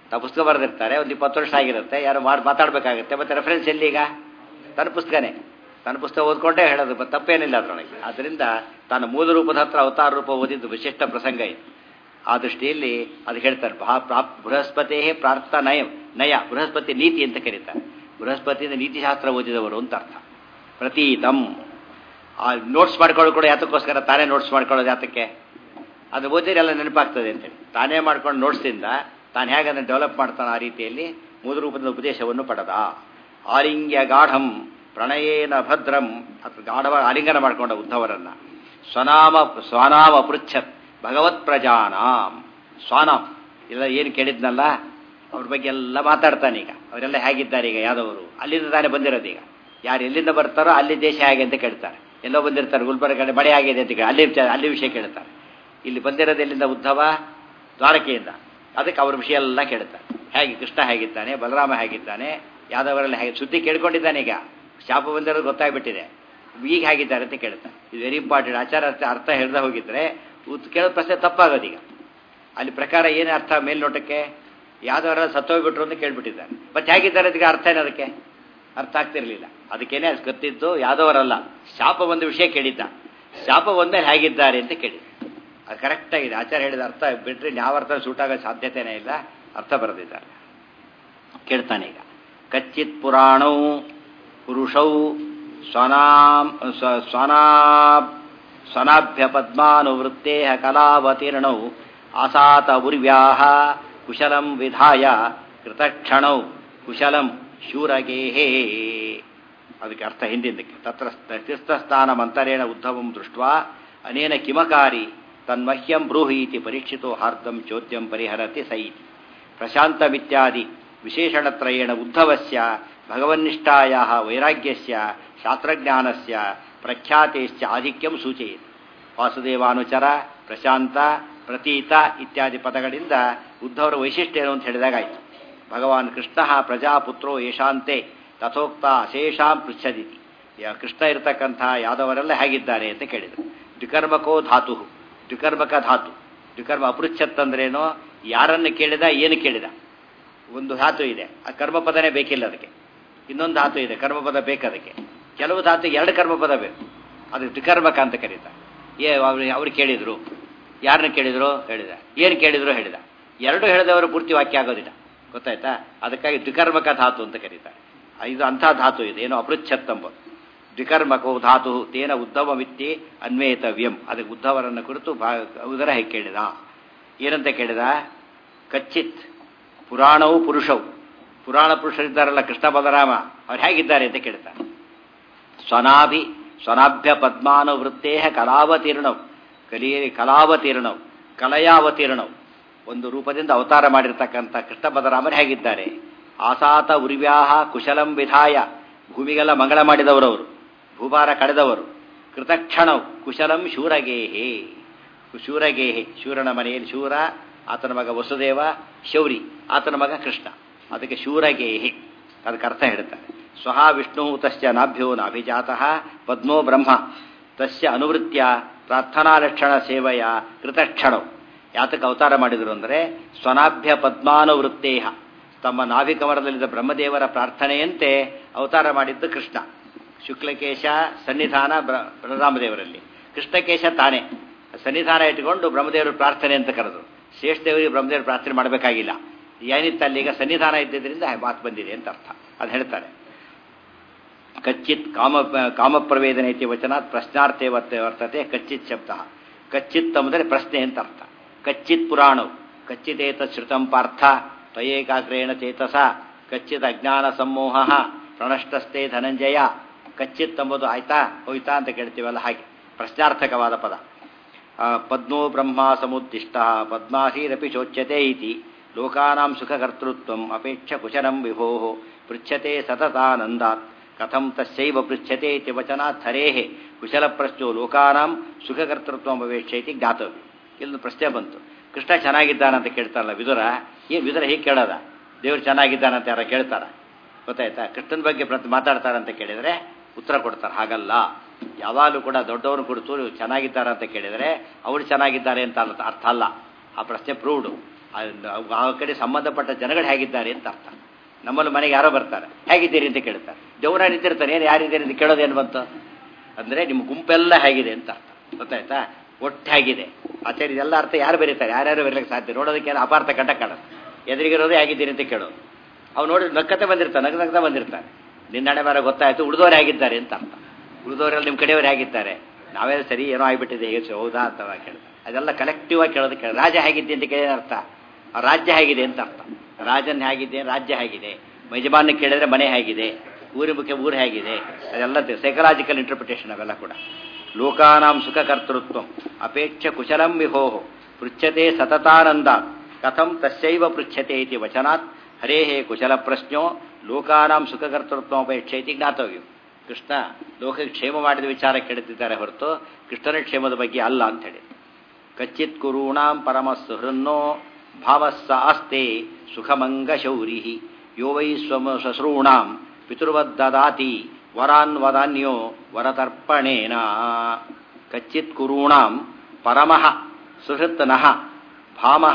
ತಾವು ಪುಸ್ತಕ ಬರೆದಿರ್ತಾರೆ ಒಂದು ಇಪ್ಪತ್ತು ವರ್ಷ ಆಗಿರುತ್ತೆ ಯಾರು ಮಾಡಿ ಮಾತಾಡಬೇಕಾಗುತ್ತೆ ಮತ್ತೆ ರೆಫರೆನ್ಸ್ ಎಲ್ಲಿ ಈಗ ತನ್ನ ಪುಸ್ತಕನೇ ತನ್ನ ಪುಸ್ತಕ ಓದ್ಕೊಂಡೇ ಹೇಳೋದು ಬ- ತಪ್ಪೇನಿಲ್ಲ ಅದರೊಳಗೆ ಆದ್ದರಿಂದ ತಾನು ಮೂಲ ರೂಪದ ಹತ್ರ ಅವತಾರ ರೂಪ ಓದಿದ್ದು ವಿಶಿಷ್ಟ ಪ್ರಸಂಗ ಇದು ಆ ದೃಷ್ಟಿಯಲ್ಲಿ ಅದು ಹೇಳ್ತಾರೆ ಭಾ- ಪ್ರಾಪ್ ಬೃಹಸ್ಪತಿ ಪ್ರಾರ್ಥ ನಯ ನಯ ಬೃಹಸ್ಪತಿ ನೀತಿ ಅಂತ ಕರೀತಾರೆ ಬೃಹಸ್ಪತಿಯಿಂದ ನೀತಿಶಾಸ್ತ್ರ ಓದಿದವರು ಅಂತ ಅರ್ಥ ಪ್ರತೀತಂ ಆ ನೋಟ್ಸ್ ಮಾಡ್ಕೊಳ್ಳೋದು ಕೂಡ ಯಾತಕ್ಕೋಸ್ಕರ ತಾನೇ ನೋಟ್ಸ್ ಮಾಡ್ಕೊಳ್ಳೋದು ಯಾತಕ್ಕೆ ಅದು ಓದಿದ್ರೆ ಎಲ್ಲ ನೆನಪಾಗ್ತದೆ ಅಂತೇಳಿ ತಾನೇ ಮಾಡ್ಕೊಂಡು ನೋಟ್ಸಿಂದ ತಾನು ಹೇಗೆ ಅದನ್ನು ಡೆವಲಪ್ ಮಾಡ್ತಾನೆ ಆ ರೀತಿಯಲ್ಲಿ ಮೂಲ ರೂಪದ ಉಪದೇಶವನ್ನು ಪಡೆದ ಆಲಿಂಗ್ಯ ಗಾಢಂ ಪ್ರಣಯೇನ ಭದ್ರಂ ಅಥವಾ ಗಾಢವ ಆಲಿಂಗನ ಮಾಡ್ಕೊಂಡ ಉದ್ಧವರನ್ನ ಸ್ವನಾಮ ಸ್ವನಾಮ ಪೃಚ್ಛತ್ ಭಗವತ್ ಪ್ರಜಾನಾಂ ಸ್ವಾನಾಮ್ ಇಲ್ಲ ಏನು ಕೇಳಿದ್ನಲ್ಲ ಅವ್ರ ಬಗ್ಗೆ ಎಲ್ಲ ಮಾತಾಡ್ತಾನೆ ಈಗ ಅವರೆಲ್ಲ ಹೇಗಿದ್ದಾರೆ ಈಗ ಯಾದವರು ಅಲ್ಲಿಂದ ತಾನೇ ಬಂದಿರೋದು ಈಗ ಯಾರು ಎಲ್ಲಿಂದ ಬರ್ತಾರೋ ಅಲ್ಲಿ ದೇಶ ಹೇಗೆ ಅಂತ ಕೇಳ್ತಾರೆ ಎಲ್ಲೋ ಬಂದಿರ್ತಾರೆ ಗುಲ್ಬರ್ಗ ಕಡೆ ಮಳೆ ಆಗಿದೆ ಅಂತ ಕೇಳಿ ಅಲ್ಲಿ ವಿಚಾರ- ಅಲ್ಲಿ ವಿಷಯ ಕೇಳ್ತಾರೆ ಇಲ್ಲಿ ಬಂದಿರೋದು ಎಲ್ಲಿಂದ ಉದ್ಧವ ದ್ವಾರಕೆಯಿಂದ ಅದಕ್ಕೆ ಅವ್ರ ವಿಷಯ ಎಲ್ಲ ಕೇಳ್ತಾರೆ ಹೇಗೆ ಕೃಷ್ಣ ಹೇಗಿದ್ದಾನೆ ಬಲರಾಮ ಹೇಗಿದ್ದಾನೆ ಯಾದವರೆಲ್ಲ ಹೇಗೆ ಸುದ್ದಿ ಕೇಳ್ಕೊಂಡಿದ್ದಾನೆ ಈಗ ಶಾಪ ಬಂದಿರೋದು ಗೊತ್ತಾಗ್ಬಿಟ್ಟಿದೆ ಈಗ ಹೇಗಿದ್ದಾರೆ ಅಂತ ಕೇಳ್ತಾರೆ ಇದು ವೆರಿ ಇಂಪಾರ್ಟೆಂಟ್ ಆಚಾರ ಅರ್ಥ ಅರ್ಥ ಹೇಳ್ದೆ ಹೋಗಿದ್ರೆ ಉತ್ ಕೇಳೋ ಪ್ರಶ್ನೆ ತಪ್ಪಾಗೋದು ಈಗ ಅಲ್ಲಿ ಪ್ರಕಾರ ಏನು ಅರ್ಥ ಮೇಲ್ನೋಟಕ್ಕೆ ಯಾವ್ದವರ ಸತ್ತೋಗ್ಬಿಟ್ರು ಅಂತ ಕೇಳ್ಬಿಟ್ಟಿದ್ದಾರೆ ಮತ್ತೆ ಹೇಗಿದ್ದಾರೆ ಅದಕ್ಕೆ ಅರ್ಥ ಏನು ಅದಕ್ಕೆ ಅರ್ಥ ಆಗ್ತಿರ್ಲಿಲ್ಲ ಅದಕ್ಕೇನೆ ಅದು ಗೊತ್ತಿದ್ದು ಯಾದವರಲ್ಲ ಶಾಪ ಒಂದು ವಿಷಯ ಕೇಳಿದ್ದ ಶಾಪ ಒಂದ್ಮೇಲೆ ಹೇಗಿದ್ದಾರೆ ಅಂತ ಕೇಳಿದ ಅದು ಕರೆಕ್ಟ್ ಆಗಿದೆ ಆಚಾರ್ಯ ಹೇಳಿದ ಅರ್ಥ ಬಿಟ್ರೆ ಯಾವ ಅರ್ಥ ಸೂಟ್ ಆಗೋ ಸಾಧ್ಯತೆನೇ ಇಲ್ಲ ಅರ್ಥ ಬರೆದಿದ್ದಾರೆ ಕೇಳ್ತಾನೆ ಈಗ ಕಚ್ಚಿತ್ ಪುರಾಣೌ ಪುರುಷೌ ಸ್ವನಾಂ ಸ್ವ- ಸ್ವನಾಬ್ ಸ್ವನಾಭ್ಯ ಪದ್ಮಾನುವೃತ್ತೇ ಕಲಾವತೀರ್ಣೌ ಆಸಾತ ಉರ್ವ್ಯಾಹ ಕುಶಲಂ ವಿಧಾಯ ಕೃತಕ್ಷಣೌ ಕುಶಲಂ ಶೂರಗೇಹೇ ಅದಕ್ಕೆ ಅರ್ಥ ಹಿಂದಿಂದಕ್ಕೆ ತತ್ರ ತೀರ್ಥಸ್ಥಾನ ಮಂತರೇಣ ಉದ್ಧವಂ ದೃಷ್ಟ ಅನೇನ ಕಿಮಕಾರಿ ತನ್ಮಹ್ಯಂ ಬ್ರೂಹಿ ಇತಿ ಪರೀಕ್ಷಿತೋ ಹಾರ್ದಂ ಚೋದ್ಯಂ ಪರಿಹರತಿ ಸ ಇತಿ ಪ್ರಶಾಂತಮಿತ್ಯಾದಿ ವಿಶೇಷಣತ್ರಯೇಣ ಉದ್ಧವಸ್ಯ ಭಗವನ್ನಿಷ್ಠಾಯ ವೈರಾಗ್ಯಸ್ಯ ಶಾಸ್ತ್ರಜ್ಞಾನಸ್ಯ ಪ್ರಖ್ಯಾತೆಶ್ಚ ಆಧಿಕ್ಯಂ ಸೂಚಯತಿ ವಾಸುದೇವಾನುಚರ ಪ್ರಶಾಂತ ಪ್ರತೀತ ಇತ್ಯಾದಿ ಪದಗಳಿಂದ ಉದ್ಧವರ ವೈಶಿಷ್ಟ್ಯ ಏನು ಅಂತ ಹೇಳಿದಾಗಾಯಿತು ಭಗವಾನ್ ಕೃಷ್ಣ ಪ್ರಜಾಪುತ್ರೋ ಯಶಾಂತೆ ತಥೋಕ್ತ ಅಶೇಷಾಂ ಪೃಚ್ಛದಿತಿ ಯಾ- ಕೃಷ್ಣ ಇರತಕ್ಕಂಥ ಯಾದವರೆಲ್ಲ ಹೇಗಿದ್ದಾರೆ ಅಂತ ಕೇಳಿದರು ದ್ವಿಕರ್ಮಕೋ ಧಾತು ದ್ವಿಕರ್ಮಕ ಧಾತು ದ್ವಿಕರ್ಮ ಅಪೃಚ್ಛತ್ ಅಂದ್ರೇನೋ ಯಾರನ್ನು ಕೇಳಿದ ಏನು ಕೇಳಿದ ಒಂದು ಧಾತು ಇದೆ ಆ ಕರ್ಮಪದನೇ ಬೇಕಿಲ್ಲ ಅದಕ್ಕೆ ಇನ್ನೊಂದು ಧಾತು ಇದೆ ಕರ್ಮಪದ ಬೇಕು ಅದಕ್ಕೆ ಕೆಲವು ಧಾತು ಎರಡು ಕರ್ಮಪದ ಬೇಕು ಅದು ದ್ವಿಕರ್ಮಕ ಅಂತ ಕರೀತಾರೆ ಏ ಅವ್ರು ಅವ್ರು ಕೇಳಿದ್ರು ಯಾರನ್ನ ಕೇಳಿದ್ರು ಹೇಳಿದ ಏನು ಕೇಳಿದ್ರು ಹೇಳಿದ ಎರಡು ಹೇಳಿದವರು ಪೂರ್ತಿ ವಾಕ್ಯ ಆಗೋದಿಲ್ಲ ಗೊತ್ತಾಯ್ತಾ ಅದಕ್ಕಾಗಿ ದ್ವಿಕರ್ಮಕ ಧಾತು ಅಂತ ಕರೀತಾರೆ ಇದು ಅಂಥ ಧಾತು ಇದೆ ಏನು ಅಪೃಚ್ಛತ್ ಎಂಬುದು ದ್ವಿಕರ್ಮಕೋ ಧಾತು ತೇನ ಉದ್ಧವಮಿತ್ತಿ ಅನ್ವೇತವ್ಯಂ ಅದಕ್ಕೆ ಉದ್ಧವರನ್ನು ಕುರಿತು ಭಾ ಉದರ ಹೇಗೆ ಕೇಳಿದ ಏನಂತ ಕೇಳಿದ ಕಚ್ಚಿತ್ ಪುರಾಣವು ಪುರುಷವು ಪುರಾಣ ಪುರುಷರಿದ್ದಾರಲ್ಲ ಕೃಷ್ಣ ಬಲರಾಮ ಅವ್ರು ಹೇಗಿದ್ದಾರೆ ಅಂತ ಕೇಳ್ತಾರೆ ಸ್ವನಾಭಿ ಸ್ವನಾಭ್ಯ ಪದ್ಮಾನುವೃತ್ತೇ ಕಲಾವತೀರ್ಣವ್ ಕಲಿ ಕಲಾವತೀರ್ಣವ್ ಕಲಯಾವತೀರ್ಣವ್ ಒಂದು ರೂಪದಿಂದ ಅವತಾರ ಮಾಡಿರ್ತಕ್ಕಂಥ ಕೃಷ್ಣ ಬಲರಾಮರು ಹೇಗಿದ್ದಾರೆ ಆಸಾತ ಉರ್ವ್ಯಾಹ ಕುಶಲಂ ವಿಧಾಯ ಭೂಮಿಗೆಲ್ಲ ಮಂಗಳ ಮಾಡಿದವರವರು ಭೂಭಾರ ಕಳೆದವರು ಕೃತಕ್ಷಣವ್ ಕುಶಲಂ ಶೂರಗೇಹೇ ಶೂರಗೇಹೆ ಶೂರನ ಮನೆಯಲ್ಲಿ ಶೂರ ಆತನ ಮಗ ವಸುದೇವ ಶೌರಿ ಆತನ ಮಗ ಕೃಷ್ಣ ಅದಕ್ಕೆ ಶೂರಗೇಹೆ ಅದಕ್ಕೆ ಅರ್ಥ ಹೇಳ್ತಾರೆ ಸ್ವಹ ವಿಷ್ಣು ತಸ್ಯ ನಾಭ್ಯೋ ನಾಭಿಜಾತಃ ಪದ್ಮೋ ಬ್ರಹ್ಮ ತಸ್ಯ ಅನುವೃತ್ಯ ಪ್ರಾರ್ಥನಾಲಕ್ಷಣ ಸೇವೆಯ ಕೃತಕ್ಷಣವು ಯಾತಕ್ಕೆ ಅವತಾರ ಮಾಡಿದರು ಅಂದರೆ ಸ್ವನಾಭ್ಯ ಪದ್ಮಾನುವೃತ್ತೇಹ ತಮ್ಮ ನಾಭಿಕಮರದಲ್ಲಿದ್ದ ಬ್ರಹ್ಮದೇವರ ಪ್ರಾರ್ಥನೆಯಂತೆ ಅವತಾರ ಮಾಡಿದ್ದು ಕೃಷ್ಣ ಶುಕ್ಲಕೇಶ ಸನ್ನಿಧಾನ ಬ್ರ- ಬಲರಾಮದೇವರಲ್ಲಿ ಕೃಷ್ಣಕೇಶ ತಾನೇ ಸನ್ನಿಧಾನ ಇಟ್ಟುಕೊಂಡು ಬ್ರಹ್ಮದೇವರ ಪ್ರಾರ್ಥನೆ ಅಂತ ಕರೆದ್ರು ಶ್ರೇಷ್ಠದೇವರಿಗೆ ಬ್ರಹ್ಮದೇವರು ಪ್ರಾರ್ಥನೆ ಮಾಡಬೇಕಾಗಿಲ್ಲ ಏನಿತ್ತು ಅಲ್ಲಿ ಈಗ ಸನ್ನಿಧಾನ ಇದ್ದಿದ್ದರಿಂದ ಮಾತು ಬಂದಿದೆ ಅಂತ ಅರ್ಥ ಅದು ಹೇಳ್ತಾರೆ ಕಚ್ಚಿತ್ ಕಾಮ ಕಾಮಪ್ರವೇದನೆ ಇತಿ ವಚನಾತ್ ಪ್ರಶ್ನಾರ್ಥೇ ವರ್ತ ವರ್ತತೆ ಕಚ್ಚಿತ್ ಶಬ್ದ ಕಚ್ಚಿತ್ ಅಂದರೆ ಪ್ರಶ್ನೆ ಅಂತ ಅರ್ಥ ಕಚ್ಚಿತ್ ಪುರಾಣವು ಕಚ್ಚಿತೇತ ಶ್ರುತಂ ಪಾರ್ಥ ತ್ವಯೇಕಾಗ್ರೇಣ ಚೇತಸ ಕಚ್ಚಿತ್ ಅಜ್ಞಾನ ಸಮೂಹ ಪ್ರಣಷ್ಟಸ್ಥೆ ಧನಂಜಯ ಕಚ್ಚಿತ್ ಎಂಬುದು ಆಯ್ತಾ ಹೋಯ್ತಾ ಅಂತ ಕೇಳ್ತೀವಲ್ಲ ಹಾಗೆ ಪ್ರಶ್ನಾರ್ಥಕವಾದ ಪದ ಆ, ಪದ್ಮೋ ಬ್ರಹ್ಮ ಸಮುದ್ದಿಷ್ಟ ಪದ್ಮಾಸೀರಪಿ ಚೋಚ್ಯತೆ ಇತಿ ಲೋಕಾನಾಂ ಸುಖಕರ್ತೃತ್ವಂ ಅಪೇಕ್ಷ ಕುಶಲಂ ವಿಭೋ ಪೃಚ್ಛತೆ ಸತತಾನಂದಾತ್ ಕಥಂ ತಸ್ಯೈವ ಪೃಚ್ಛತೆ ಇತಿ ವಚನಾತ್ ಹರೇಃ ಕುಶಲಪ್ರಶ್ನೋ ಲೋಕಾನಾಂ ಸುಖಕರ್ತೃತ್ವಂ ಅಪೇಕ್ಷೆ ಇತಿ ಜ್ಞಾತವ್ಯ ಇಲ್ಲೊಂದು ಪ್ರಶ್ನೆ ಬಂತು ಕೃಷ್ಣ ಚೆನ್ನಾಗಿದ್ದಾನಂತ ಕೇಳ್ತಾರಲ್ಲ ವಿದುರ ಏನು ವಿದುರ ಹೀಗೆ ಕೇಳೋದ ದೇವ್ರು ಚೆನ್ನಾಗಿದ್ದಾನಂತ ಯಾರ ಕೇಳ್ತಾರ ಗೊತ್ತಾಯ್ತಾ ಕೃಷ್ಣನ ಬಗ್ಗೆ ಪ್ರತಿ ಮಾತಾಡ್ತಾರಂತ ಕೇಳಿದರೆ ಉತ್ತರ ಕೊಡ್ತಾರೆ ಹಾಗಲ್ಲ ಯಾವಾಗಲೂ ಕೂಡ ದೊಡ್ಡವರು ಕುರಿತು ಚೆನ್ನಾಗಿದ್ದಾರೆ ಅಂತ ಕೇಳಿದರೆ ಅವರು ಚೆನ್ನಾಗಿದ್ದಾರೆ ಅಂತ ಅಲ್ಲ- ಅರ್ಥ ಅಲ್ಲ ಆ ಪ್ರಶ್ನೆ ಪ್ರೂವ್ಡು ಆ- ಆ ಕಡೆ ಸಂಬಂಧಪಟ್ಟ ಜನಗಳು ಹೇಗಿದ್ದಾರೆ ಅಂತ ಅರ್ಥ ನಮ್ಮಲ್ಲಿ ಮನೆಗೆ ಯಾರೋ ಬರ್ತಾರೆ ಹೇಗಿದ್ದೀರಿ ಅಂತ ಕೇಳ್ತಾರೆ ದೇವರ ನಿಂತಿರ್ತಾರೆ ಏನು ಯಾರಿದ್ದೀರಿ ಅಂತ ಕೇಳೋದೇನು ಬಂತು ಅಂದರೆ ನಿಮ್ಮ ಗುಂಪೆಲ್ಲ ಹೇಗಿದೆ ಅಂತ ಅರ್ಥ ಗೊತ್ತಾಯ್ತಾ ಒಟ್ಟು ಹೇಗಿದೆ ಆಚಾರ್ಯ ಇದೆಲ್ಲ ಅರ್ಥ ಯಾರು ಬರೀತಾರೆ ಯಾರ್ಯಾರು ಬರಲಿಕ್ಕೆ ಸಾಧ್ಯ ನೋಡೋದಕ್ಕೆ ಅಪಾರ್ಥ ಕಂಡ ಕಾಣುತ್ತೆ ಎದುರಿಗಿರೋದೇ ಹೇಗಿದ್ದೀರಿ ಅಂತ ಕೇಳೋದು ಅವ್ನು ನೋಡಿ ನಕ್ಕತೆ ಬಂದಿರ್ತಾನೆ ನಗ ನಗ್ತಾ ಬಂದಿರ್ತಾನೆ ನಿನ್ನ ಹಣೆ ಬಾರ ಗೊತ್ತಾಯ್ತು ಉಳಿದವ್ರು ಹೇಗಿದ್ದಾರೆ ಅಂತ ಅರ್ಥ ಉಳಿದವರೆಲ್ಲ ನಿಮ್ಮ ಕಡೆಯವ್ರು ಹೇಗಿದ್ದಾರೆ ನಾವೇ ಸರಿ ಏನೋ ಆಗ್ಬಿಟ್ಟಿದೆ ಹೇಗೆ ಹೌದಾ ಅಂತ ಕೇಳ್ತಾರೆ ಅದೆಲ್ಲ ಕಲೆಕ್ಟಿವ್ ಆಗಿ ಕೇಳೋದು ಕೇಳ ರಾಜ ಹೇಗಿದ್ದೆ ಅಂತ ಕೇಳಿದ ಅರ್ಥ ಆ ರಾಜ್ಯ ಹೇಗಿದೆ ಅಂತ ಅರ್ಥ ರಾಜನ್ ಹೇಗಿದೆ ರಾಜ್ಯ ಹೇಗಿದೆ ಯಜಮಾನ ಕೇಳಿದ್ರೆ ಮನೆ ಹೇಗಿದೆ ಊರಿ ಮುಖ್ಯ ಊರು ಹೇಗಿದೆ ಅದೆಲ್ಲ ಸೈಕಲಾಜಿಕಲ್ ಇಂಟರ್ಪ್ರಿಟೇಷನ್ ಅವೆಲ್ಲ ಕೂಡ ಲೋಕಾನಾಂ ಸುಖ ಕರ್ತೃತ್ವ ಅಪೇಕ್ಷ ಕುಶಲಂ ವಿಭೋ ಪೃಚ್ಛತೆ ಸತತಾನಂದ ಕಥಂ ತಸ್ಯೈವ ಪೃಚ್ಛತೆ ಇತಿ ವಚನಾತ್ ಹರೇ ಕುಶಲ ಪ್ರಶ್ನೋ ಲೋಕಾನಾಂ ಸುಖ ಕರ್ತೃತ್ವ ಅಪೇಕ್ಷೆ ಇತಿ ಜ್ಞಾತವ್ಯ ಕೃಷ್ಣ ಲೋಕಕ್ಕೆ ಕ್ಷೇಮ ಮಾಡಿದ ವಿಚಾರ ಕೇಳುತ್ತಿದ್ದಾರೆ ಹೊರತು ಕೃಷ್ಣನ ಕ್ಷೇಮದ ಬಗ್ಗೆ ಅಲ್ಲ ಅಂತ ಹೇಳಿ ಕಚ್ಚಿತ್ ಕುರೂಣಾಂ ಪರಮ ಸುಹೃನ್ನೋ ಭಾವಸ್ಸ ಆಸ್ತೆ ಸುಖಮಂಗ ಶೌರಿ ಯೋ ವೈ ಸ್ವಮ ಶಶ್ರೂಣಾಂ ಪಿತೃವದ್ದಾತಿ ವರಾನ್ ವದಾನ್ಯೋ ವರತರ್ಪಣೇನ ಕಚ್ಚಿತ್ ಕುರೂಣಾಂ ಪರಮಃ ಸುಹೃತ್ನಃ ಭಾಮಃ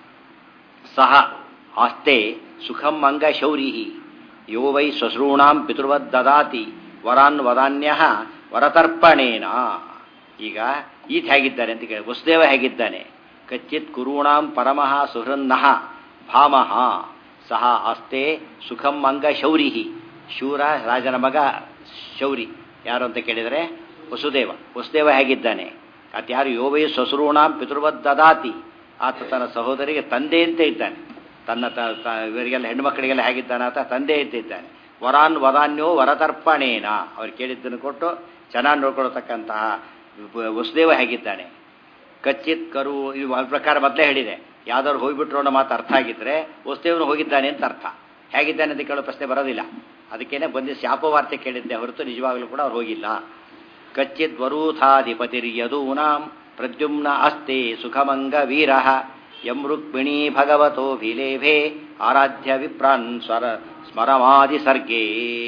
ಸಹ ಆಸ್ತೆ ಸುಖಂ ಅಂಗ ಶೌರಿ ಯೋ ವೈ ಶ್ವಶ್ರೂಣಾಂ ಪಿತೃವದ್ದಾತಿ ವರಾನ್ ವದಾನ್ಯ ವರತರ್ಪಣೇನ ಈಗ ಈತ ಹೇಗಿದ್ದಾರೆ ಅಂತ ಕೇಳಿ ವಸುದೇವ ಹೇಗಿದ್ದಾನೆ ಕಚ್ಚಿತ್ ಕುರೂಣಾಂ ಪರಮಃ ಸುಹೃನ್ನಃ ಭಾಮಃ ಸಹ ಅಸ್ತೆ ಸುಖಂ ಅಂಗ ಶೌರಿ ಶೂರ ರಾಜನ ಮಗ ಶೌರಿ ಯಾರು ಅಂತ ಕೇಳಿದರೆ ವಸುದೇವ ವಸುದೇವ ಹೇಗಿದ್ದಾನೆ ಆತ ಯಾರು ಯೋವೈ ಸ್ವಸೃಣಾಂ ಪಿತೃವದ್ದಾತಿ ಆತ ತನ್ನ ಸಹೋದರಿಗೆ ತಂದೆ ಅಂತ ಇದ್ದಾನೆ ತನ್ನ ತ ತ- ಇವರಿಗೆಲ್ಲ ಹೆಣ್ಣುಮಕ್ಕಳಿಗೆಲ್ಲ ಹೇಗಿದ್ದಾನೆ ಆತ ತಂದೆ ಅಂತ ಇದ್ದಾನೆ ವರಾನ್ ವದಾನ್ಯೋ ವರತರ್ಪಣೇನ ಅವ್ರು ಕೇಳಿದ್ದನ್ನು ಕೊಟ್ಟು ಚೆನ್ನಾಗಿ ನೋಡ್ಕೊಳ್ತಕ್ಕಂತಹ ವ- ವಸುದೇವ ಹೇಗಿದ್ದಾನೆ ಕಚ್ಚಿತ್ ಕರು ಇದು ಅವ್ರ ಪ್ರಕಾರ ಮೊದಲೇ ಹೇಳಿದೆ ಯಾವ್ದಾದ್ರು ಹೋಗ್ಬಿಟ್ರು ಅನ್ನೋ ಮಾತು ಅರ್ಥ ಆಗಿದ್ರೆ ವಸುದೇವನು ಹೋಗಿದ್ದಾನೆ ಅಂತ ಅರ್ಥ ಹೇಗಿದ್ದಾನೆ ಅಂತ ಕೇಳೋ ಪ್ರಶ್ನೆ ಬರೋದಿಲ್ಲ ಅದಕ್ಕೇನೆ ಬಂದು ಶಾಪವಾರ್ತೆ ಕೇಳಿದ್ದೆ ಹೊರತು ನಿಜವಾಗಲೂ ಕೂಡ ಅವ್ರು ಹೋಗಿಲ್ಲ ಕಚ್ಚಿದ್ ವರೂಥಾಧಿಪತಿರ್ಯದೂನಾಂ ಪ್ರದ್ಯುಮ್ನ ಅಸ್ತೆ ಸುಖಮಂಗ ವೀರ ಯಂ ರುಕ್ಮಿಣೀ ಭಗವತೋಭಿಲೇಭೆ ಆರಾಧ್ಯ ವಿಪ್ರಾನ್ ಸ್ವರ ಸ್ಮರಮಾದಿ ಸರ್ಗೇ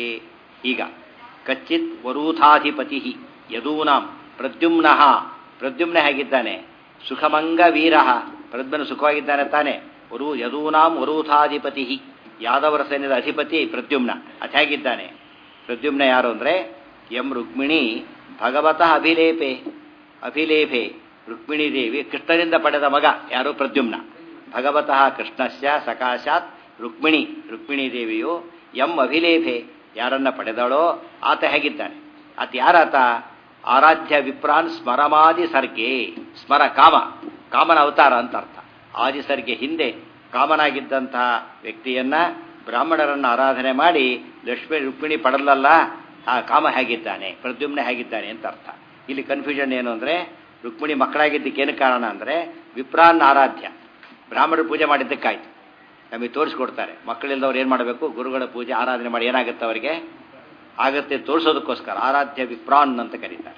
ಈಗ ಕಚ್ಚಿತ್ ವರೂಥಾಧಿಪತಿ ಯದೂನಾಂ ಪ್ರದ್ಯುಮ್ನ ಪ್ರದ್ಯುಮ್ನ ಹೇಗಿದ್ದಾನೆ ಸುಖಮಂಗ ವೀರ ಪ್ರದ್ಯುಮ್ನ ಸುಖವಾಗಿದ್ದಾನೆ ತಾನೆ ವರು ಯದೂನಾಂ ವರೂಥಾಧಿಪತಿ ಯಾದವರ ಸೈನ್ಯದ ಅಧಿಪತಿ ಪ್ರದ್ಯುಮ್ನ ಅದು ಹೇಗಿದ್ದಾನೆ ಪ್ರದ್ಯುಮ್ನ ಯಾರು ಅಂದರೆ ಎಂ ರುಕ್ಮಿಣಿ ಭಗವತಃ ಅಭಿಲೇಪೆ ಅಭಿಲೇಪೆ ರುಕ್ಮಿಣಿ ದೇವಿ ಕೃಷ್ಣನಿಂದ ಪಡೆದ ಮಗ ಯಾರು ಪ್ರದ್ಯುಮ್ನ ಭಗವತಃ ಕೃಷ್ಣಸ್ಯ ಸಕಾಶಾತ್ ರುಕ್ಮಿಣಿ ರುಕ್ಮಿಣಿ ದೇವಿಯು ಎಂ ಅಭಿಲೇಪೆ ಯಾರನ್ನ ಪಡೆದಳೋ ಆತ ಹೇಗಿದ್ದಾನೆ ಆತ ಯಾರಾತ ಆರಾಧ್ಯ ವಿಪ್ರಾನ್ ಸ್ಮರಮಾದಿ ಸರ್ಗೆ ಸ್ಮರ ಕಾಮ ಕಾಮನ ಅವತಾರ ಅಂತ ಅರ್ಥ ಆದಿ ಸರ್ಗೆ ಹಿಂದೆ ಕಾಮನಾಗಿದ್ದಂತಹ ವ್ಯಕ್ತಿಯನ್ನ ಬ್ರಾಹ್ಮಣರನ್ನ ಆರಾಧನೆ ಮಾಡಿ ಲಕ್ಷ್ಮಿ ರುಕ್ಮಿಣಿ ಪಡಲಲ್ಲ ಆ ಕಾಮ ಹೇಗಿದ್ದಾನೆ ಪ್ರದ್ಯುಮ್ನ ಹೇಗಿದ್ದಾನೆ ಅಂತ ಅರ್ಥ ಇಲ್ಲಿ ಕನ್ಫ್ಯೂಷನ್ ಏನು ಅಂದರೆ ರುಕ್ಮಿಣಿ ಮಕ್ಕಳಾಗಿದ್ದಕ್ಕೇನು ಕಾರಣ ಅಂದರೆ ವಿಪ್ರಾನ್ ಆರಾಧ್ಯ ಬ್ರಾಹ್ಮಣರು ಪೂಜೆ ಮಾಡಿದ್ದಕ್ಕಾಯ್ತು ನಮಗೆ ತೋರಿಸ್ಕೊಡ್ತಾರೆ ಮಕ್ಕಳಿಲ್ಲದವ್ರು ಏನು ಮಾಡಬೇಕು ಗುರುಗಳ ಪೂಜೆ ಆರಾಧನೆ ಮಾಡಿ ಏನಾಗುತ್ತೆ ಅವರಿಗೆ ಆಗತ್ತೆ ತೋರಿಸೋದಕ್ಕೋಸ್ಕರ ಆರಾಧ್ಯ ವಿಪ್ರಾನ್ ಅಂತ ಕರೀತಾರೆ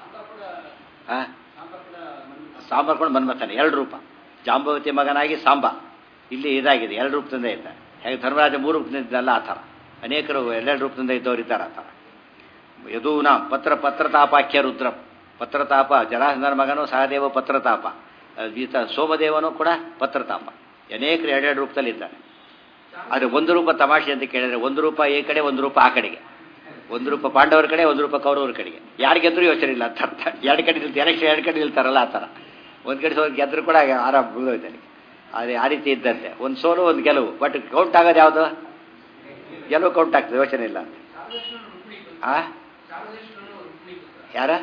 ಆ? ಸಾಂಬಾರ್ ಕೊಂಡು ಬಂದ್ಬರ್ತಾನೆ ಎರಡು ರೂಪ ಜಾಂಬವತಿ ಮಗನಾಗಿ ಸಾಂಬ ಇಲ್ಲಿ ಇದಾಗಿದೆ ಎರಡು ರೂಪದಿಂದ ಇದ್ದಾರೆ ಹೇಗೆ ಧರ್ಮರಾಜ ಮೂರು ರೂಪದಿಂದ ಇದ್ದಲ್ಲ ಆ ಥರ ಅನೇಕರು ಎರಡೆರಡು ರೂಪದಿಂದ ಇದ್ದವರು ಇದ್ದಾರೆ ಆ ಥರ ಯದೂನ ಪತ್ರ ಪತ್ರತಾಪಾಖ್ಯ ರುದ್ರ ಪತ್ರತಾಪ ಜರಾಸಂಧನ ಮಗನು ಸಹದೇವ ಪತ್ರತಾಪ ಅಹ್ ಈತ ಸೋಮದೇವನು ಕೂಡ ಪತ್ರತಾಪ ಅನೇಕರು ಎರಡೆರಡು ರೂಪದಲ್ಲಿ ಇದ್ದಾರೆ ಆದರೆ ಒಂದು ರೂಪ ತಮಾಷೆ ಅಂತ ಕೇಳಿದ್ರೆ ಒಂದು ರೂಪ ಈ ಕಡೆ ಒಂದು ರೂಪ ಆ ಕಡೆಗೆ ಒಂದು ರೂಪ ಪಾಂಡವರ ಕಡೆ ಒಂದು ರೂಪ ಕೌರವರ ಕಡೆಗೆ ಯಾರು ಗೆದ್ರು ಯೋಚನೆ ಇಲ್ಲ ಅಂತ ಅರ್ಥ ಎರಡು ಕಡೆ ನಿಲ್ತಾರೆ ಎಲೆಕ್ಷನ್ ಎರಡು ಕಡೆ ನಿಲ್ತಾರಲ್ಲ ಆ ಥರ ಒಂದು ಕಡೆ ಸೋಲು ಗೆದ್ರು ಕೂಡ ಆರಾಮ ಮುಗಿದೋಯ್ತು ಅಲ್ಲಿ ಅದೇ ಆ ರೀತಿ ಇದ್ದಂತೆ ಒಂದು ಸೋಲು ಒಂದು ಗೆಲುವು ಬಟ್ ಕೌಂಟ್ ಆಗೋದು ಯಾವುದು ಗೆಲುವು ಕೌಂಟ್ ಆಗ್ತದೆ ಯೋಚನೆ ಇಲ್ಲ ಆ ಯಾರ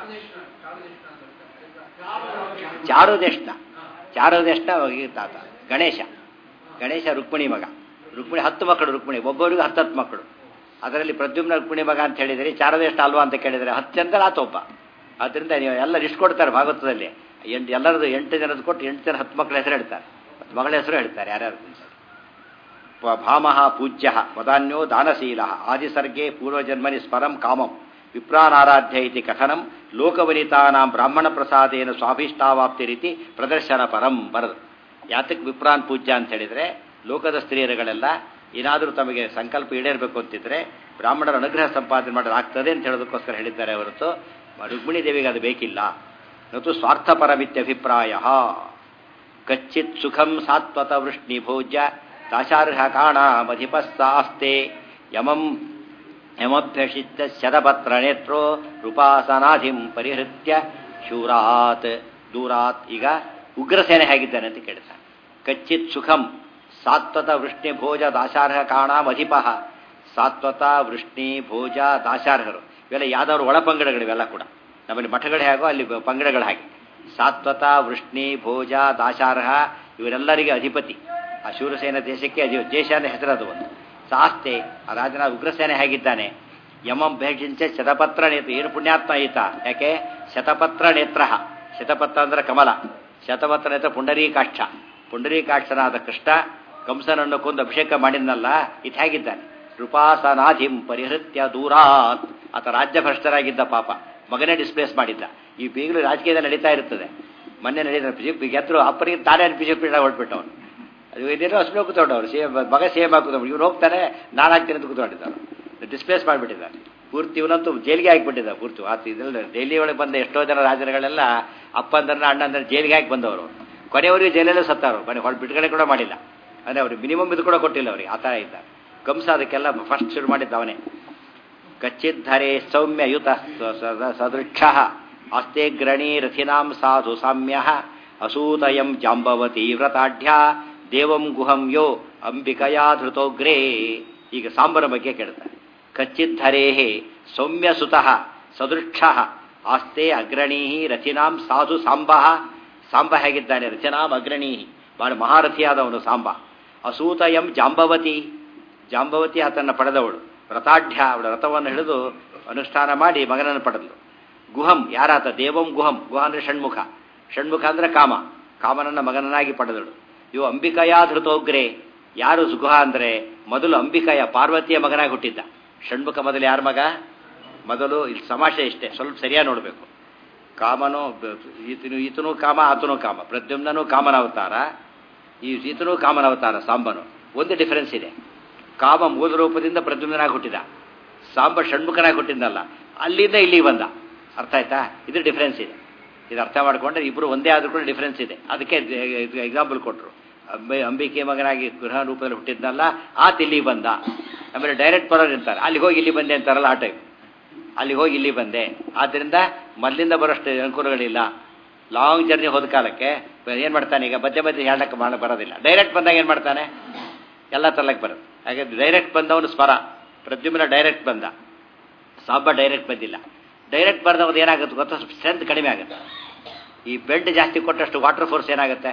ಚಾರುದೇಶ್ನ ಚಾರುದೇಶ್ನ ಈ ತಾತ ಗಣೇಶ ಗಣೇಶ ರುಕ್ಮಿಣಿ ಮಗ ರುಕ್ಮಿಣಿ ಹತ್ತು ಮಕ್ಕಳು ರುಕ್ಮಿಣಿ ಒಬ್ಬೊಬ್ಬರಿಗೂ ಹತ್ತತ್ತು ಮಕ್ಕಳು ಅದರಲ್ಲಿ ಪ್ರದ್ಯುಮ್ನ ರುಕ್ಮಿಣಿ ಮಗ ಅಂತ ಹೇಳಿದರೆ ಚಾರುದೇಶ ಅಲ್ವಾ ಅಂತ ಕೇಳಿದರೆ ಹತ್ತು ಜನ ಆತ ಒಬ್ಬ ಅದರಿಂದ ನೀವು ಎಲ್ಲ ಲಿಸ್ಟ್ ಕೊಡ್ತಾರೆ ಭಾಗವತದಲ್ಲಿ ಎಂಟು ಎಲ್ಲರದು ಎಂಟು ಜನದ ಕೊಟ್ಟು ಎಂಟು ಜನ ಹತ್ತು ಮಕ್ಕಳ ಹೆಸರು ಹೇಳ್ತಾರೆ ಮತ್ತು ಮಗಳ ಹೆಸರು ಹೇಳ್ತಾರೆ ಯಾರ್ಯಾರು ಪ- ಭಾಮಃ ಪೂಜ್ಯ ವದಾನ್ಯೋ ದಾನಶೀಲ ಆದಿಸರ್ಗೆ ಪೂರ್ವಜನ್ಮನಿ ಸ್ಮರಂ ಕಾಮಂ ವಿಪ್ರಾನಾರಾಧ್ಯ ಇತಿ ಕಥನಂ ಲೋಕವನಿತಾನಾಂ ಬ್ರಾಹ್ಮಣ ಪ್ರಸಾದೇನ ಸ್ವಾಭೀಷ್ಟಾವಾಪ್ತಿ ರೀತಿ ಪ್ರದರ್ಶನ ಪರಂ ಬರದು ಯಾತಕ್ಕೆ ವಿಪ್ರಾನ್ ಪೂಜ್ಯ ಅಂತ ಹೇಳಿದರೆ ಲೋಕದ ಸ್ತ್ರೀಯರುಗಳೆಲ್ಲ ಏನಾದರೂ ತಮಗೆ ಸಂಕಲ್ಪ ಈಡೇರಬೇಕು ಅಂತಿದ್ರೆ ಬ್ರಾಹ್ಮಣರ ಅನುಗ್ರಹ ಸಂಪಾದನೆ ಮಾಡೋದಾಗ್ತದೆ ಅಂತ ಹೇಳೋದಕ್ಕೋಸ್ಕರ ಹೇಳಿದ್ದಾರೆ ಹೊರತು ರುಕ್ಮಿಣಿ ದೇವಿಗೆ ಅದು ಬೇಕಿಲ್ಲ ನತು ಸ್ವಾರ್ಥಪರಮಿತ್ಯಭಿಪ್ರಾಯ ಕಚ್ಚಿತ್ ಸುಖಂ ಸಾತ್ವತ ವೃಷ್ಣಿ ಭೋಜ್ಯ ದಾಶಾರ್ಹ ಕಾಣಾಮಧಿಪಸ್ತಾಸ್ತೆ ಯಮಂ ಯಮಭ್ಯಷಿತ್ತ ಶತಪತ್ರ ನೇತ್ರೋ ರೂಪಾಸನಾಧಿಂ ಪರಿಹೃತ್ಯ ಶೂರಾತ್ ದೂರಾತ್ ಈಗ ಉಗ್ರಸೇನೆ ಹೇಗಿದ್ದಾನೆ ಅಂತ ಕೇಳ್ತಾನೆ ಕಚ್ಚಿತ್ ಸುಖಂ ಸಾತ್ವತ ವೃಷ್ಣಿ ಭೋಜ ದಾಶಾರ್ಹ ಕಾಣಾಮಧಿಪ ಸಾತ್ವತ ವೃಷ್ಣಿ ಭೋಜ ದಾಶಾರ್ಹರು ಇವೆಲ್ಲ ಯಾವ್ದಾದ್ರು ಒಳಪಂಗಡಗಳು ಇವೆಲ್ಲ ಕೂಡ ನಮ್ಮಲ್ಲಿ ಮಠಗಳು ಹೇಗೋ ಅಲ್ಲಿ ಪಂಗಡಗಳು ಹಾಗೆ ಸಾತ್ವತ ವೃಷ್ಣಿ ಭೋಜ ದಾಶಾರ್ಹ ಇವರೆಲ್ಲರಿಗೆ ಅಧಿಪತಿ ಆ ಶೂರಸೇನ ದೇಶಕ್ಕೆ ಅಧಿ ದೇಶ ಅಂದ್ರೆ ಹೆಸರದು ಒಂದು ಸಾಸ್ತೆ ಆ ರಾಜನ ಉಗ್ರಸೇನೆ ಹೇಗಿದ್ದಾನೆ ಯಮಂ ಭೇಜಿಂಚ ಶತಪತ್ರ ನೇತ್ರ ಏನು ಪುಣ್ಯಾತ್ಮ ಈತ ಯಾಕೆ ಶತಪತ್ರ ನೇತ್ರ ಶತಪತ್ರ ಅಂದ್ರೆ ಕಮಲ ಶತಪತ್ರ ನೇತ್ರ ಪುಂಡರೀಕಾಕ್ಷ ಪುಂಡರೀಕಾಕ್ಷನಾದ ಕೃಷ್ಣ ಕಂಸನನ್ನು ಕೊಂದು ಅಭಿಷೇಕ ಮಾಡಿದ್ನಲ್ಲ ಇದು ಹೇಗಿದ್ದಾನೆ ಕೃಪಾಸನಾಧಿಂ ಪರಿಹೃತ್ಯ ದೂರಾತ್ ಆತ ರಾಜ್ಯ ಭ್ರಷ್ಟರಾಗಿದ್ದ ಪಾಪ ಮಗನೇ ಡಿಸ್ಪ್ಲೇಸ್ ಮಾಡಿದ್ದ ಈ ಬೀಗಲು ರಾಜಕೀಯದಲ್ಲಿ ನಡೀತಾ ಇರ್ತದೆ ಮೊನ್ನೆ ನಡೀತಾರೆ ಬಿಜೆಪಿ ಗೆದ್ರು ಅಪ್ಪರಿಗೆ ತಾನೇ ಬಿಜೆಪಿ ಹೊಟ್ಬಿಟ್ಟವನು ಅದು ಇದೇನೋ ಅಷ್ಟು ಕೂತ್ಕೊಂಡವ್ರು ಸಿ ಮಗ ಸೇಮ್ ಆಗಿ ಕೂತ್ಕೊಂಡು ಇವ್ರು ಹೋಗ್ತಾನೆ ನಾನು ಆಗ್ತೀನಿ ಅಂತ ಕೂತ್ಕೊಂಡಿದ್ದಾನೆ ಡಿಸ್ಪ್ಲೇಸ್ ಮಾಡಿಬಿಟ್ಟಿದ್ದಾನೆ ಪೂರ್ತಿ ಇವನಂತೂ ಜೈಲಿಗೆ ಹಾಕಿಬಿಟ್ಟಿದ್ದ ಪೂರ್ತಿ ಆತ ಇದ್ರಲ್ಲಿ ಡೈಲಿ ಒಳಗೆ ಬಂದ ಎಷ್ಟೋ ಜನ ರಾಜರುಗಳೆಲ್ಲ ಅಪ್ಪಂದ್ರೆ ಅಣ್ಣಂದ್ರೆ ಜೈಲಿಗೆ ಹಾಕಿ ಬಂದವರು ಕೊನೆಯವರಿಗೆ ಜೈಲಲ್ಲೂ ಸತ್ತವರು ಕೊನೆ ಹೊಳ ಬಿಡುಗಡೆ ಕೂಡ ಮಾಡಿಲ್ಲ ಅಂದರೆ ಅವ್ರಿಗೆ ಮಿನಿಮಮ್ ಇದು ಕೂಡ ಕೊಟ್ಟಿಲ್ಲ ಅವ್ರಿಗೆ ಆ ಥರ ಇದ್ದ ಕಂಸ ಅದಕ್ಕೆಲ್ಲ ಫಸ್ಟ್ ಶುರು ಮಾಡಿದ್ದ ಅವನೇ ಕಚ್ಚಿದ್ಧರೆ ಸೌಮ್ಯಯುತ ಸದೃಕ್ಷ ಅಸ್ತೆ ಗ್ರಣಿ ರಥಿನಾಂ ಸಾಧು ಸಾಮ್ಯ ಅಸೂತಯಂ ಜಾಂಬವತಿ ವ್ರತಾಢ್ಯ ದೇವಂ ಗುಹಂ ಯೋ ಅಂಬಿಕಯಾ ಧೃತೋಗ್ರೇ ಈಗ ಸಾಂಬರ ಬಗ್ಗೆ ಕೇಳ್ತಾರೆ ಕಚ್ಚಿದ್ಧರೇಹೇ ಸೌಮ್ಯಸುತಃ ಸದೃಕ್ಷ ಆಸ್ತೆ ಅಗ್ರಣೀ ರಥಿನಾಂ ಸಾಧು ಸಾಂಬ ಸಾಂಬ ಹೇಗಿದ್ದಾನೆ ರಥಿನಾಂ ಅಗ್ರಣೀ ಬಹಳ ಮಹಾರಥಿಯಾದವನು ಸಾಂಬ ಅಸೂತಯಂ ಜಾಂಬವತಿ ಜಾಂಬವತಿ ಆತನ್ನು ಪಡೆದವಳು ವ್ರತಾಢ್ಯ ಅವಳ ವ್ರತವನ್ನು ಹಿಡಿದು ಅನುಷ್ಠಾನ ಮಾಡಿ ಮಗನನ್ನು ಪಡೆದಳು ಗುಹಂ ಯಾರಾತ ದೇವಂ ಗುಹಂ ಗುಹ ಅಂದರೆ ಷಣ್ಮುಖ ಷಣ್ಮುಖ ಅಂದರೆ ಕಾಮ ಕಾಮನನ್ನ ಮಗನನ್ನಾಗಿ ಪಡೆದಳು ಇವು ಅಂಬಿಕಯ ಧೃತೋಗ್ರೆ ಯಾರು ಗುಹ ಅಂದರೆ ಮೊದಲು ಅಂಬಿಕಯ ಪಾರ್ವತಿಯ ಮಗನಾಗಿ ಹುಟ್ಟಿದ್ದ ಷಣ್ಮುಖ ಮೊದಲು ಯಾರ ಮಗ ಮೊದಲು ಇಲ್ಲಿ ಸಮಾಷೆ ಇಷ್ಟೇ ಸ್ವಲ್ಪ ಸರಿಯಾಗಿ ನೋಡಬೇಕು ಕಾಮನು ಈತನು ಈತನು ಕಾಮ ಆತನು ಕಾಮ ಪ್ರದ್ಯುಮ್ನನು ಕಾಮನ ಅವತಾರ ಈ ಈತನು ಕಾಮನ ಅವತಾರ ಸಾಂಬನು ಒಂದು ಡಿಫರೆನ್ಸ್ ಇದೆ ಕಾಮ ಮೂಲ ರೂಪದಿಂದ ಪ್ರದ್ಯುಮ್ನಾಗಿ ಹುಟ್ಟಿದ ಸಾಂಬ ಷಣ್ಮುಖನಾಗಿ ಹುಟ್ಟಿದ್ನಲ್ಲ ಅಲ್ಲಿಂದ ಇಲ್ಲಿಗೆ ಬಂದ ಅರ್ಥ ಆಯ್ತಾ ಇದು ಡಿಫರೆನ್ಸ್ ಇದೆ ಇದು ಅರ್ಥ ಮಾಡಿಕೊಂಡ್ರೆ ಇಬ್ಬರು ಒಂದೇ ಆದ್ರೂ ಕೂಡ ಡಿಫರೆನ್ಸ್ ಇದೆ ಅದಕ್ಕೆ ಎಕ್ಸಾಂಪಲ್ ಕೊಟ್ಟರು ಅಂಬಿ ಅಂಬಿಕೆ ಮಗನಾಗಿ ಗೃಹ ರೂಪದಲ್ಲಿ ಹುಟ್ಟಿದ್ನಲ್ಲ ಆತ ಇಲ್ಲಿಗೆ ಬಂದ ಆಮೇಲೆ ಡೈರೆಕ್ಟ್ ಬರೋರು ಇರ್ತಾರೆ ಅಲ್ಲಿ ಹೋಗಿ ಇಲ್ಲಿ ಬಂದೆ ಅಂತಾರಲ್ಲ ಆ ಟೈಪ್ ಅಲ್ಲಿ ಹೋಗಿ ಇಲ್ಲಿ ಬಂದೆ ಆದ್ದರಿಂದ ಮೊದಲಿಂದ ಬರೋಷ್ಟು ಅನುಕೂಲಗಳಿಲ್ಲ ಲಾಂಗ್ ಜರ್ನಿ ಹೋದ ಕಾಲಕ್ಕೆ ಏನು ಮಾಡ್ತಾನೆ ಈಗ ಮಧ್ಯೆ ಮಧ್ಯೆ ಹೇಳಕ್ಕೆ ಮಾಡ ಬರೋದಿಲ್ಲ ಡೈರೆಕ್ಟ್ ಬಂದಾಗ ಏನು ಮಾಡ್ತಾನೆ ಎಲ್ಲ ತರಲಕ್ಕೆ ಬರುತ್ತೆ ಹಾಗೆ ಡೈರೆಕ್ಟ್ ಬಂದವನು ಸ್ವರ ಪ್ರದ್ಯುಮ್ನ ಡೈರೆಕ್ಟ್ ಬಂದ ಸಾಂಬ ಡೈರೆಕ್ಟ್ ಬಂದಿಲ್ಲ ಡೈರೆಕ್ಟ್ ಬರ್ದವ್ರು ಏನಾಗುತ್ತೆ ಗೊತ್ತಾ ಸ್ಟ್ರೆಂತ್ ಕಡಿಮೆ ಆಗುತ್ತೆ ಈ ಬೆಡ್ ಜಾಸ್ತಿ ಕೊಟ್ಟಷ್ಟು ವಾಟರ್ ಫೋರ್ಸ್ ಏನಾಗುತ್ತೆ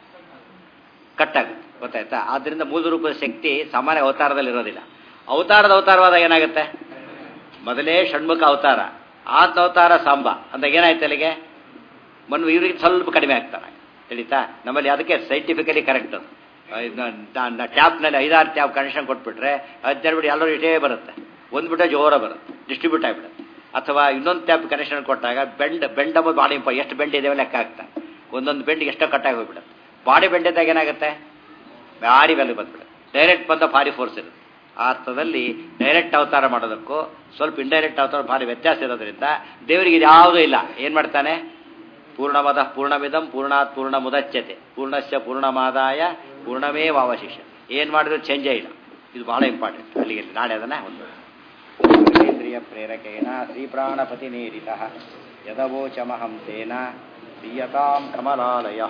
ಕಟ್ ಆಗುತ್ತೆ ಗೊತ್ತಾಯ್ತಾ ಆದ್ದರಿಂದ ಮೂಲ ರೂಪದ ಶಕ್ತಿ ಸಾಮಾನ್ಯ ಅವತಾರದಲ್ಲಿ ಇರೋದಿಲ್ಲ ಅವತಾರದ ಅವತಾರವಾದಾಗ ಏನಾಗುತ್ತೆ ಮೊದಲೇ ಷಣ್ಮುಖ ಅವತಾರ ಆತ ಅವತಾರ ಸಾಂಬ ಅಂದಾಗ ಏನಾಯ್ತು ಅಲ್ಲಿಗೆ ಮಣ್ಣು ಇವ್ರಿಗೆ ಸ್ವಲ್ಪ ಕಡಿಮೆ ಆಗ್ತಾರೆ ತಿಳಿತಾ ನಮ್ಮಲ್ಲಿ ಅದಕ್ಕೆ ಸೈಂಟಿಫಿಕಲಿ ಕರೆಕ್ಟ್ ಅದು ಟ್ಯಾಪ್ನಲ್ಲಿ ಐದಾರು ಟ್ಯಾಪ್ ಕನೆಕ್ಷನ್ ಕೊಟ್ಬಿಟ್ರೆ ಹದಿನಾರು ಬಿಟ್ಟು ಎಲ್ಲರೂ ಇಟೇ ಬರುತ್ತೆ ಒಂದು ಬಿಟ್ಟೆ ಜೋರ ಬರುತ್ತೆ ಡಿಸ್ಟ್ರಿಬ್ಯೂಟ್ ಆಗಿಬಿಡುತ್ತೆ ಅಥವಾ ಇನ್ನೊಂದು ಟ್ಯಾಪ್ ಕನೆಕ್ಷನ್ ಕೊಟ್ಟಾಗ ಬೆಂಡ್ ಬೆಂಡ್ ಅಂಬೋದು ಭಾಳ ಇಂಪ ಎಷ್ಟು ಬೆಂಡ್ ಇದಾವೆ ಲೆಕ್ಕ ಆಗ್ತಾರೆ ಒಂದೊಂದು ಬೆಂಡಿಗೆ ಎಷ್ಟೋ ಕಟ್ಟಾಗಿ ಹೋಗ್ಬಿಡುತ್ತೆ ಬಾಡಿ ಬೆಂಡ್ ಇದ್ದಾಗ ಏನಾಗುತ್ತೆ ಭಾರಿ ವ್ಯಾಲ್ಯೂ ಬಂದ್ಬಿಡುತ್ತೆ ಡೈರೆಕ್ಟ್ ಬಂದ ಭಾರಿ ಫೋರ್ಸ್ ಇರುತ್ತೆ ಆ ಅರ್ಥದಲ್ಲಿ ಡೈರೆಕ್ಟ್ ಅವತಾರ ಮಾಡೋದಕ್ಕೂ ಸ್ವಲ್ಪ ಇಂಡೈರೆಕ್ಟ್ ಅವತಾರ ಭಾರಿ ವ್ಯತ್ಯಾಸ ಇರೋದ್ರಿಂದ ದೇವರಿಗೆ ಇದು ಯಾವುದೂ ಇಲ್ಲ ಏನು ಮಾಡ್ತಾನೆ ಪೂರ್ಣಮದ ಪೂರ್ಣಮಿದಂ ಪೂರ್ಣಾತ್ ಪೂರ್ಣ ಮುದಚ್ಯತೆ ಪೂರ್ಣಸ್ಯ ಪೂರ್ಣಮಾದಾಯ ಪೂರ್ಣಮೇವಾವಶಿಷ್ಯ ಏನು ಮಾಡಿದ್ರು ಚೇಂಜೇ ಇಲ್ಲ ಇದು ಬಹಳ ಇಂಪಾರ್ಟೆಂಟ್ ಅಲ್ಲಿಗೆ ನಾಳೆ ಅದನ್ನ ಒಂದು ಇಂದ್ರಿಯ ಪ್ರೇರಕೇಣ ಶ್ರೀಪ್ರಾಣಪತಿ ನೀರಿತ ಯದವೋಚಮಹಂ ತೇನ ಪ್ರಿಯತಾಂ ಕಮಲಾಲಯ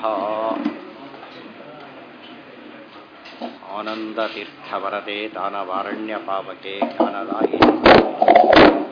ಆನಂದತೀರ್ಥವರದೆ ದಾನವಾರಣ್ಯ ಪಾವಕೆ ಜ್ಞಾನದಾಯಿ